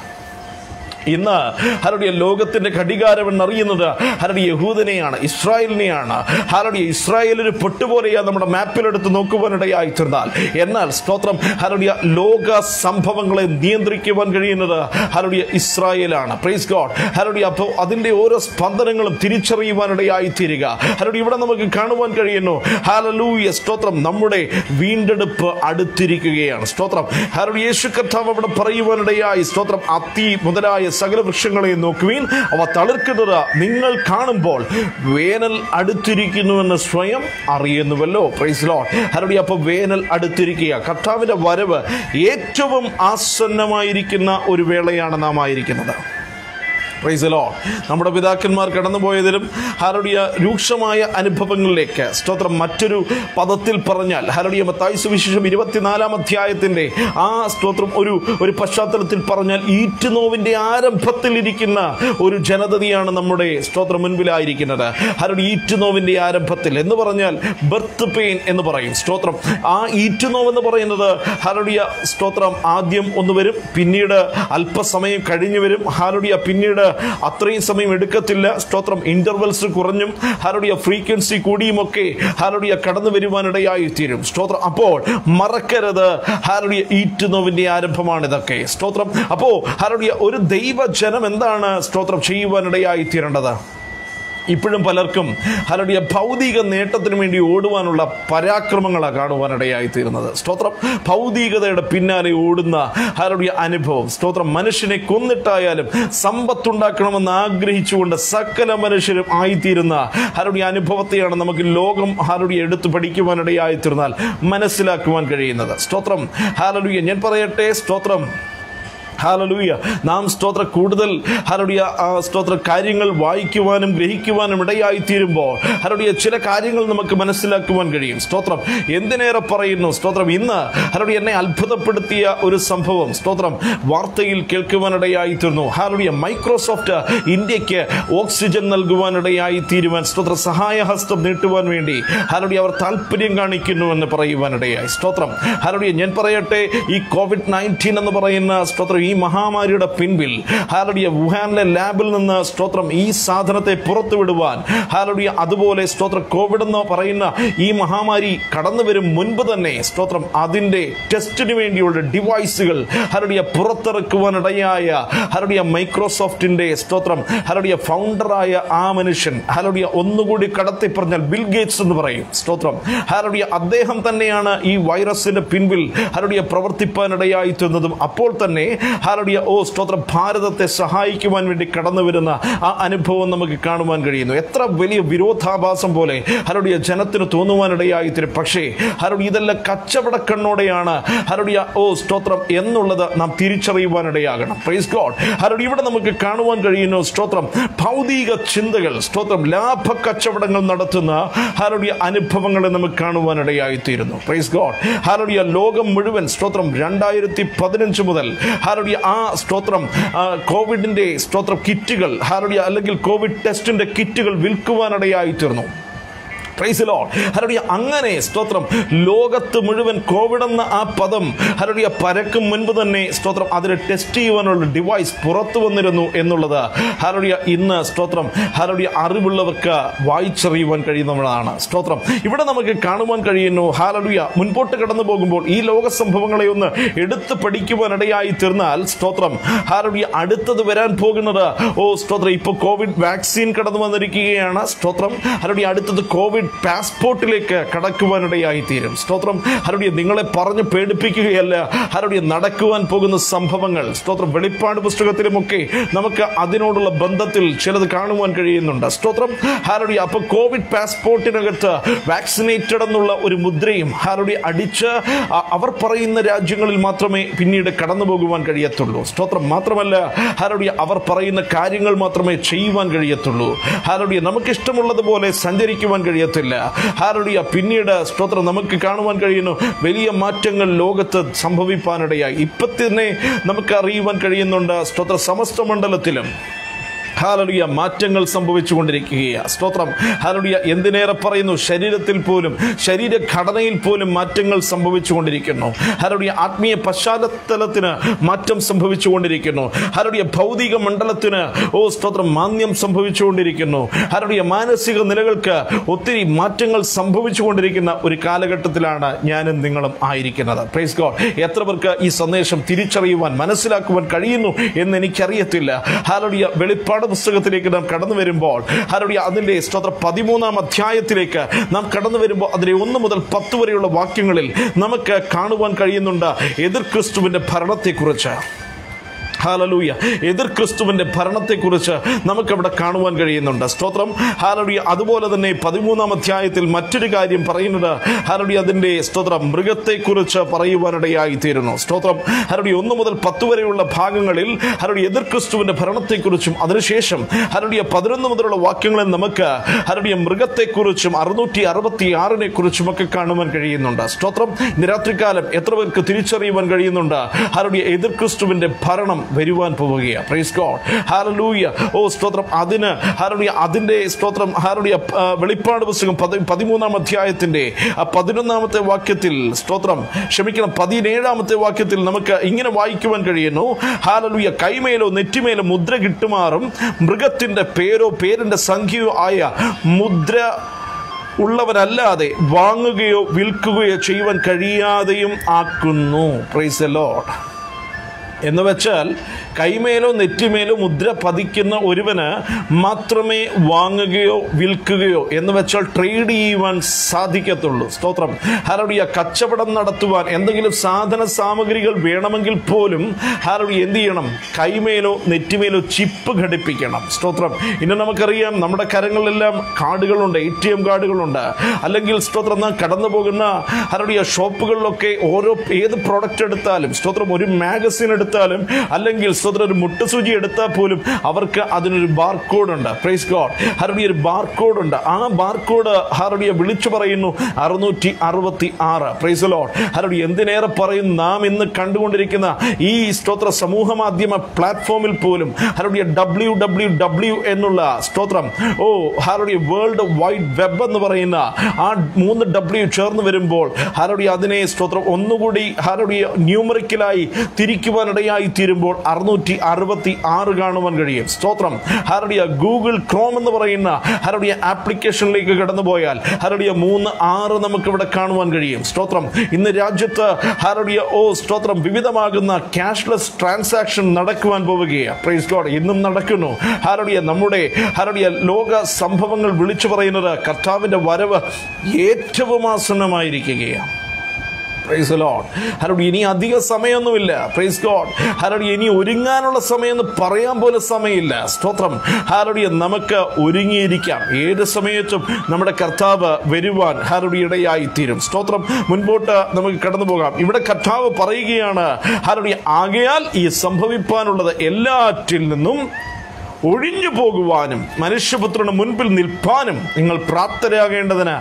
ഇന്ന് ഹരടിയ ലോകത്തിന്റെ ഘടികാരം എന്നറിയുന്നത് ഹരടി യഹൂദനെയാണ് ഇസ്രായേലിനെയാണ് ഹരടിയ ഇസ്രായേൽ ഒരു പൊട്ടുപോലെയാ നമ്മുടെ മാപ്പിലെടുത്ത് നോക്കുവാനിടയായി തീർന്നാൽ എന്നാൽ സ്തോത്രം ഹരടിയ ലോക സംഭവങ്ങളെ നിയന്ത്രിക്കുവാൻ കഴിയുന്നത് ഹരടിയ ഇസ്രായേലാണ് പ്രൈസ് ഗോഡ് ഹരടി അപ്പോൾ അതിന്റെ ഓരോ സ്പന്ദനങ്ങളും തിരിച്ചറിയുവാനിടയായി തീരുക ഹരടി ഇവിടെ നമുക്ക് കാണുവാൻ കഴിയുന്നു ഹാലലൂയ സ്തോത്രം നമ്മുടെ വീണ്ടെടുപ്പ് അടുത്തിരിക്കുകയാണ് സ്തോത്രം ഹരടി യേശു കർത്താവ് അവിടെ പറയുവാനിടയായി സ്തോത്രം അത്തി മുതലായ സകല വൃക്ഷങ്ങളെയും നോക്കുവീൻ അവ തളിർക്കുന്നത് നിങ്ങൾ കാണുമ്പോൾ വേനൽ അടുത്തിരിക്കുന്നുവെന്ന് സ്വയം അറിയുന്നുവല്ലോ പ്രൈസ് ലോഡ് ഹരടി അപ്പൊ വേനൽ അടുത്തിരിക്കുക കർത്താവിന്റെ വരവ് ഏറ്റവും ആസന്നമായിരിക്കുന്ന ഒരു വേളയാണ് നാം ആയിരിക്കുന്നത് പ്രൈസ് ലോ നമ്മുടെ പിതാക്കന്മാർ കടന്നുപോയതിലും ഹരടിയ രൂക്ഷമായ അനുഭവങ്ങളിലേക്ക് സ്തോത്രം മറ്റൊരു പദത്തിൽ പറഞ്ഞാൽ ഹരടിയ മത്തായി സുവിശേഷം ഇരുപത്തിനാലാം അധ്യായത്തിന്റെ ആ സ്തോത്രം ഒരു ഒരു പശ്ചാത്തലത്തിൽ പറഞ്ഞാൽ ഈറ്റുനോവിന്റെ ആരംഭത്തിൽ ഇരിക്കുന്ന ഒരു ജനതയാണ് നമ്മുടെ സ്തോത്രം മുൻപിലായിരിക്കുന്നത് ഹരടി ഈറ്റുനോവിന്റെ ആരംഭത്തിൽ എന്ന് പറഞ്ഞാൽ ബർത്ത് പെയിൻ എന്ന് പറയും സ്തോത്രം ആ ഈറ്റുനോവ് എന്ന് പറയുന്നത് ഹരടിയ സ്തോത്രം ആദ്യം ഒന്ന് വരും പിന്നീട് അല്പസമയം കഴിഞ്ഞു വരും ഹാരടിയ പിന്നീട് അത്രയും സമയം എടുക്കത്തില്ല സ്തോത്രം ഇന്റർവെൽസ് കുറഞ്ഞും ഹാരടിയ ഫ്രീക്വൻസി കൂടിയുമൊക്കെ ഹാരടിയ കടന്നു വരുവാനിടയായി തീരും സ്തോത്രം അപ്പോൾ മറക്കരുത് ഹാരടിയ ഈറ്റുനോവിന്റെ ആരംഭമാണ് ഇതൊക്കെ സ്തോത്രം അപ്പോ ഹാരടിയ ഒരു ദൈവജനം എന്താണ് സ്തോത്രം ചെയ്യുവാനിടയായി തീരേണ്ടത് ഇപ്പോഴും പലർക്കും ഹരടിയ ഭൗതിക നേട്ടത്തിന് വേണ്ടി ഓടുവാനുള്ള പരാക്രമങ്ങളാണ് കാണുവാനിടയായി തീരുന്നത് സ്തോത്രം ഭൗതികതയുടെ പിന്നാലെ ഓടുന്ന ഹരടിയ അനുഭവം സ്തോത്രം മനുഷ്യനെ കൊന്നിട്ടായാലും സമ്പത്തുണ്ടാക്കണമെന്ന് ആഗ്രഹിച്ചുകൊണ്ട് സകല മനുഷ്യരും ആയിത്തീരുന്ന ഹരടിയ അനുഭവത്തെയാണ് നമുക്ക് ലോകം ഹരടിയ എടുത്തു പഠിക്കുവാനിടയായി തീർന്നാൽ മനസ്സിലാക്കുവാൻ കഴിയുന്നത് സ്തോത്രം ഹാലലുയ ഞാൻ പറയട്ടെ സ്തോത്രം ഹാലലൂയ നാം സ്തോത്ര കൂടുതൽ ഹരടിയ ആ സ്തോത്ര കാര്യങ്ങൾ വായിക്കുവാനും ഗ്രഹിക്കുവാനും ഇടയായി തീരുമ്പോൾ ഹരടിയ ചില കാര്യങ്ങൾ നമുക്ക് മനസ്സിലാക്കുവാൻ കഴിയും സ്തോത്രം എന്തിനേറെ പറയുന്നു സ്തോത്രം ഇന്ന് ഹരടി എന്നെ അത്ഭുതപ്പെടുത്തിയ ഒരു സംഭവം സ്തോത്രം വാർത്തയിൽ കേൾക്കുവാനിടയായി തീർന്നു ഹാരടിയ മൈക്രോസോഫ്റ്റ് ഇന്ത്യക്ക് ഓക്സിജൻ നൽകുവാനിടയായി തീരുവാൻ സ്തോത്ര സഹായഹസ്തം നീട്ടുവാൻ വേണ്ടി ഹരടി അവർ താല്പര്യം കാണിക്കുന്നുവെന്ന് പറയുവാനിടയായി സ്തോത്രം ഹരടിയ ഞാൻ പറയട്ടെ ഈ കോവിഡ് നയൻറ്റീൻ എന്ന് പറയുന്ന സ്തോത്രം ഈ മഹാമാരിയുടെ പിൻപിൽ ഹാലടിയ വുഹാനിലെ ലാബിൽ നിന്ന് സ്തോത്രം ഈ സാധനത്തെ പുറത്തുവിടുവാൻ ഹാലടിയ അതുപോലെ സ്തോത്ര കോവിഡ് എന്ന് പറയുന്ന ഈ മഹാമാരി കടന്നു വരും മുൻപ് തന്നെ സ്തോത്രം അതിന്റെ ടെസ്റ്റിന് വേണ്ടിയുള്ള ഡിവൈസുകൾ ഹരടിയ പുറത്തിറക്കുവാനിടയായ ഹരടിയ മൈക്രോസോഫ്റ്റിന്റെ സ്തോത്രം ഹരടിയ ഫൗണ്ടറായ ആ മനുഷ്യൻ ഹരടിയ ഒന്നുകൂടി കടത്തി പറഞ്ഞാൽ ബിൽ ഗേറ്റ്സ് എന്ന് പറയും സ്തോത്രം ഹരടിയ അദ്ദേഹം തന്നെയാണ് ഈ വൈറസിന്റെ പിൻപിൽ ഹരടിയ പ്രവർത്തിപ്പാനിടയായി തീർന്നതും അപ്പോൾ തന്നെ ഹാലടിയ ഓ സ്തോത്രം ഭാരതത്തെ സഹായിക്കുവാൻ വേണ്ടി കടന്നു വരുന്ന ആ അനുഭവം നമുക്ക് കാണുവാൻ കഴിയുന്നു എത്ര വലിയ വിരോധാഭാസം പോലെ ഹരടിയ ജനത്തിന് തോന്നുവാനിടയായി തരും പക്ഷേ ഹരടി ഇതെല്ലാം കച്ചവടക്കണ്ണോടെയാണ് ഹരടിയ ഓ സ്തോത്രം എന്നുള്ളത് നാം തിരിച്ചറിയുവാനിടയാകണം പ്രൈസ് ഗോഡ് ഹരടി ഇവിടെ നമുക്ക് കാണുവാൻ കഴിയുന്നു സ്തോത്രം ഭൗതിക ചിന്തകൾ സ്തോത്രം ലാഭ കച്ചവടങ്ങൾ നടത്തുന്ന ഹരടിയ അനുഭവങ്ങളെ നമുക്ക് കാണുവാനിടയായി തീരുന്നു പ്രൈസ് ഗോഡ് ഹരടിയ ലോകം മുഴുവൻ സ്തോത്രം രണ്ടായിരത്തി പതിനഞ്ച് മുതൽ ഹാരടിയ ആ സ്തോത്രം ആ, കോവിഡിന്റെ സ്തോത്രം കിറ്റുകൾ ഹാരടിയ അല്ലെങ്കിൽ കോവിഡ് ടെസ്റ്റിന്റെ കിറ്റുകൾ വിൽക്കുവാനിടയായി തീർന്നു പ്രൈസ് ലോഡ് ഹരടിയ അങ്ങനെ സ്തോത്രം ലോകത്ത് മുഴുവൻ കോവിഡ് എന്ന ആ പദം ഹരടിയ പരക്കും മുൻപ് തന്നെ സ്തോത്രം അതിനെ ടെസ്റ്റ് ചെയ്യുവാനുള്ള ഡിവൈസ് പുറത്തു വന്നിരുന്നു എന്നുള്ളത് ഹരടിയ ഇന്ന് സ്തോത്രം ഹരടിയ അറിവുള്ളവർക്ക് വായിച്ചറിയുവാൻ കഴിയുന്നതാണ് സ്തോത്രം ഇവിടെ നമുക്ക് കാണുവാൻ കഴിയുന്നു ഹാലടിയ മുൻപോട്ട് കടന്നു പോകുമ്പോൾ ഈ ലോക സംഭവങ്ങളെ ഒന്ന് എടുത്ത് പഠിക്കുവാനിടയായി തീർന്നാൽ സ്തോത്രം ഹാലടിയ അടുത്തത് വരാൻ പോകുന്നത് ഓ സ്തോത്രം ഇപ്പോൾ കോവിഡ് വാക്സിൻ കടന്നു വന്നിരിക്കുകയാണ് സ്തോത്രം ഹരടിയ അടുത്തത് കോവിഡ് പാസ്പോർട്ടിലേക്ക് കടക്കുവാനിടയായി തീരും സ്തോത്രം ഹരടിയ നിങ്ങളെ പറഞ്ഞ് പേടിപ്പിക്കുകയല്ല ഹരടിയ നടക്കുവാൻ പോകുന്ന സംഭവങ്ങൾ സ്തോത്രം വെളിപ്പാട് പുസ്തകത്തിലുമൊക്കെ നമുക്ക് അതിനോടുള്ള ബന്ധത്തിൽ ചിലത് കാണുവാൻ കഴിയുന്നുണ്ട് സ്തോത്രം ഹാരടി അപ്പൊ കോവിഡ് പാസ്പോർട്ടിനകത്ത് വാക്സിനേറ്റഡ് എന്നുള്ള ഒരു മുദ്രയും ഹാരടി അടിച്ച് അ- അവർ പറയുന്ന രാജ്യങ്ങളിൽ മാത്രമേ പിന്നീട് കടന്നു പോകുവാൻ കഴിയത്തുള്ളൂ സ്തോത്രം മാത്രമല്ല ഹാരടി അവർ പറയുന്ന കാര്യങ്ങൾ മാത്രമേ ചെയ്യുവാൻ കഴിയത്തുള്ളൂ ഹാരടി നമുക്ക് ഇഷ്ടമുള്ളതുപോലെ സഞ്ചരിക്കുവാൻ കഴിയത്തില്ല ഹാരടിയ പിന്നീട് സ്തോത്രം നമുക്ക് കാണുവാൻ കഴിയുന്നു വലിയ മാറ്റങ്ങൾ ലോകത്ത് സംഭവിപ്പാനിടയായി ഇപ്പൊ തന്നെ നമുക്ക് അറിയുവാൻ കഴിയുന്നുണ്ട് സ്തോത്ര സമസ്ത മണ്ഡലത്തിലും ഹാലലുയ മാറ്റങ്ങൾ സംഭവിച്ചുകൊണ്ടിരിക്കുകയാണ് സ്തോത്രം ഹാലലുയ എന്തിനേറെ പറയുന്നു ശരീരത്തിൽ പോലും ശരീരഘടനയിൽ പോലും മാറ്റങ്ങൾ സംഭവിച്ചുകൊണ്ടിരിക്കുന്നു ഹാലലുയ ആത്മീയ പശ്ചാത്തലത്തിന് മാറ്റം സംഭവിച്ചുകൊണ്ടിരിക്കുന്നു ഹാലലുയ ഭൗതിക മണ്ഡലത്തിന് ഓ സ്തോത്രം മാന്യം സംഭവിച്ചുകൊണ്ടിരിക്കുന്നു ഹാലലുയ മാനസിക നിലകൾക്ക് ഒത്തിരി മാറ്റങ്ങൾ സംഭവിച്ചുകൊണ്ടിരിക്കുന്ന ഒരു കാലഘട്ടത്തിലാണ് ഞാനും നിങ്ങളും ആയിരിക്കുന്നത് പ്രൈസ് ഗോഡ് എത്ര പേർക്ക് ഈ സന്ദേശം തിരിച്ചറിയുവാൻ മനസ്സിലാക്കുവാൻ കഴിയുന്നു എന്ന് എനിക്കറിയത്തില്ല ഹാലടിയ വെളിപ്പാട് പുസ്തകത്തിലേക്ക് നാം കടന്നു വരുമ്പോൾ ഹാലടിയ അതിന്റെ സ്തോത്ര പതിമൂന്നാം അധ്യായത്തിലേക്ക് നാം കടന്നു വരുമ്പോൾ അതിലെ ഒന്ന് മുതൽ പത്ത് വരെയുള്ള വാക്യങ്ങളിൽ നമുക്ക് കാണുവാൻ കഴിയുന്നുണ്ട് എതിർ ക്രിസ്തുവിന്റെ ഭരണത്തെക്കുറിച്ച് ഹാലലൂയ എതിർ ക്രിസ്തുവിന്റെ ഭരണത്തെക്കുറിച്ച് നമുക്കവിടെ കാണുവാൻ കഴിയുന്നുണ്ട് സ്തോത്രം ഹാലലൂയ അതുപോലെ തന്നെ പതിമൂന്നാം അധ്യായത്തിൽ മറ്റൊരു കാര്യം പറയുന്നത് ഹാലലൂയ അതിന്റെ സ്തോത്രം മൃഗത്തെക്കുറിച്ച് പറയുവാനിടയായി തീരുന്നു സ്തോത്രം ഹാലലൂയ ഒന്ന് മുതൽ പത്ത് വരെയുള്ള ഭാഗങ്ങളിൽ ഹാലലൂയ എതിർ ക്രിസ്തുവിന്റെ ഭരണത്തെക്കുറിച്ചും അതിനുശേഷം ഹാലലൂയ പതിനൊന്ന് മുതലുള്ള വാക്യങ്ങളിൽ നമുക്ക് ഹാലലൂയ മൃഗത്തെക്കുറിച്ചും അറുന്നൂറ്റി അറുപത്തി ആറിനെ കുറിച്ചും ഒക്കെ കാണുവാൻ കഴിയുന്നുണ്ട് സ്തോത്രം ഇന്ന് രാത്രികാലം എത്ര പേർക്ക് തിരിച്ചറിയുവാൻ കഴിയുന്നുണ്ട് ഹാലലൂയ എതിർ ക്രിസ്തുവിന്റെ ഭരണം വരുവാൻ പോവുകയാണ് പ്രൈസ് ഗോഡ് ഹാലലൂയ ഓ സ്തോത്രം അതിന് ഹാലലൂയ അതിന്റെ സ്തോത്രം ഹാലലൂയ ആ, വെളിപ്പാട് പുസ്തകം പതി- പതിമൂന്നാം അധ്യായത്തിന്റെ ആ പതിനൊന്നാമത്തെ വാക്യത്തിൽ സ്തോത്രം ക്ഷമിക്കണം പതിനേഴാമത്തെ വാക്യത്തിൽ നമുക്ക് ഇങ്ങനെ വായിക്കുവാൻ കഴിയുന്നു ഹാലലൂയ കൈമേലോ നെറ്റിമേലോ മുദ്ര കിട്ടുമാറും മൃഗത്തിന്റെ പേരോ പേരിന്റെ സംഖ്യയോ ആയ മുദ്ര ഉള്ളവരല്ലാതെ വാങ്ങുകയോ വിൽക്കുകയോ ചെയ്യുവാൻ കഴിയാതെയും ആക്കുന്നു പ്രൈസ് ലോഡ് എന്ന് വെച്ചാൽ കൈമേലോ നെറ്റിമേലോ മുദ്ര പതിക്കുന്ന ഒരുവന് മാത്രമേ വാങ്ങുകയോ വിൽക്കുകയോ എന്ന് വെച്ചാൽ ട്രേഡ് ചെയ്യുവാൻ സാധിക്കത്തുള്ളൂ സ്തോത്രം ഹാരോടിയ കച്ചവടം നടത്തുവാൻ എന്തെങ്കിലും സാധന സാമഗ്രികൾ വേണമെങ്കിൽ പോലും ഹാരോടി എന്ത് ചെയ്യണം കൈമേലോ നെറ്റിമേലോ ചിപ്പ് ഘടിപ്പിക്കണം സ്തോത്രം ഇന്ന് നമുക്കറിയാം നമ്മുടെ കരങ്ങളിലെല്ലാം കാർഡുകളുണ്ട് എ ടി എം കാർഡുകളുണ്ട് അല്ലെങ്കിൽ സ്തോത്രം നാം കടന്നു പോകുന്ന ഹാരോടിയ ഷോപ്പുകളിലൊക്കെ ഓരോ ഏത് പ്രോഡക്റ്റ് എടുത്താലും സ്തോത്രം ഒരു മാഗസിൻ എടുത്താലും അല്ലെങ്കിൽ സ്തോത്രം ഒരു മുട്ടുസൂചി എടുത്താൽ പോലും അവർക്ക് അതിനൊരു ബാർകോഡ് ഉണ്ട് പ്രൈസ് ഗോഡ് ഹരടിയ ഒരു ബാർകോഡ് ഉണ്ട് ആ ബാർകോഡ് ഹരടിയ വിളിച്ചു പറയുന്നു അറുന്നൂറ്റി അറുപത്തി ആറ് പ്രൈസ് ലോഡ് ഹരടി എന്തിനേറെ പറയും നാം ഇന്ന് കണ്ടുകൊണ്ടിരിക്കുന്ന ഈ സ്തോത്ര സമൂഹ മാധ്യമ പ്ലാറ്റ്ഫോമിൽ പോലും ഹരടിയ ഡബ്ല്യു ഡബ്ല്യു ഡബ്ല്യു എന്നുള്ള സ്തോത്രം ഓ ഹരടിയ വേൾഡ് വൈഡ് വെബ് എന്ന് പറയുന്ന ആ മൂന്ന് ഡബ്ല്യു ചേർന്ന് വരുമ്പോൾ ഹരടി അതിനെ സ്തോത്രം ഒന്നുകൂടി ഹരടിയ ന്യൂമറിക്കലായി തിരിക്കുവാനിടയായി തീരുമ്പോൾ അറുന്നൂറ്റി അറുപത്തി ആറ് കാണുവാൻ കഴിയും സ്തോത്രം ഹരടിയ ഗൂഗിൾ ക്രോം എന്ന് പറയുന്ന ഹരടിയ ആപ്ലിക്കേഷനിലേക്ക് കടന്നുപോയാൽ ഹരടിയ മൂന്ന് ആറ് നമുക്ക് ഇവിടെ കാണുവാൻ കഴിയും സ്തോത്രം ഇന്ന് രാജ്യത്ത് ഹരടിയ ഓ സ്തോത്രം വിവിധമാകുന്ന ക്യാഷ്ലെസ് ട്രാൻസാക്ഷൻ നടക്കുവാൻ പോവുകയാണ് പ്രൈസ് ഗോഡ് ഇന്നും നടക്കുന്നു ഹരടിയ നമ്മുടെ ഹരടിയ ലോക സംഭവങ്ങൾ വിളിച്ചു പറയുന്നത് കർത്താവിന്റെ വരവ് ഏറ്റവും ആസന്നമായിരിക്കുകയാണ് പ്രൈസ് ലോഡ് ഹരോട് ഇനി അധിക സമയമൊന്നുമില്ല പ്രൈസ് ഗോഡ് ഹരോട് ഇനി ഒരുങ്ങാനുള്ള സമയം എന്ന് പറയാൻ പോലും സമയമില്ല സ്തോത്രം ഹാരോടിയ നമുക്ക് ഒരുങ്ങിയിരിക്കാം ഏത് സമയത്തും നമ്മുടെ കർത്താവ് വരുവാൻ ഹാരോടി ഇടയായി തീരും സ്തോത്രം മുൻപോട്ട് നമുക്ക് കടന്നു പോകാം ഇവിടെ കർത്താവ് പറയുകയാണ് ഹാരോടി ആകയാൽ ഈ സംഭവിപ്പാനുള്ളത് എല്ലാറ്റിൽ നിന്നും ഒഴിഞ്ഞു പോകുവാനും മനുഷ്യപുത്രന് മുൻപിൽ നിൽപ്പാനും നിങ്ങൾ പ്രാപ്തരാകേണ്ടതിന്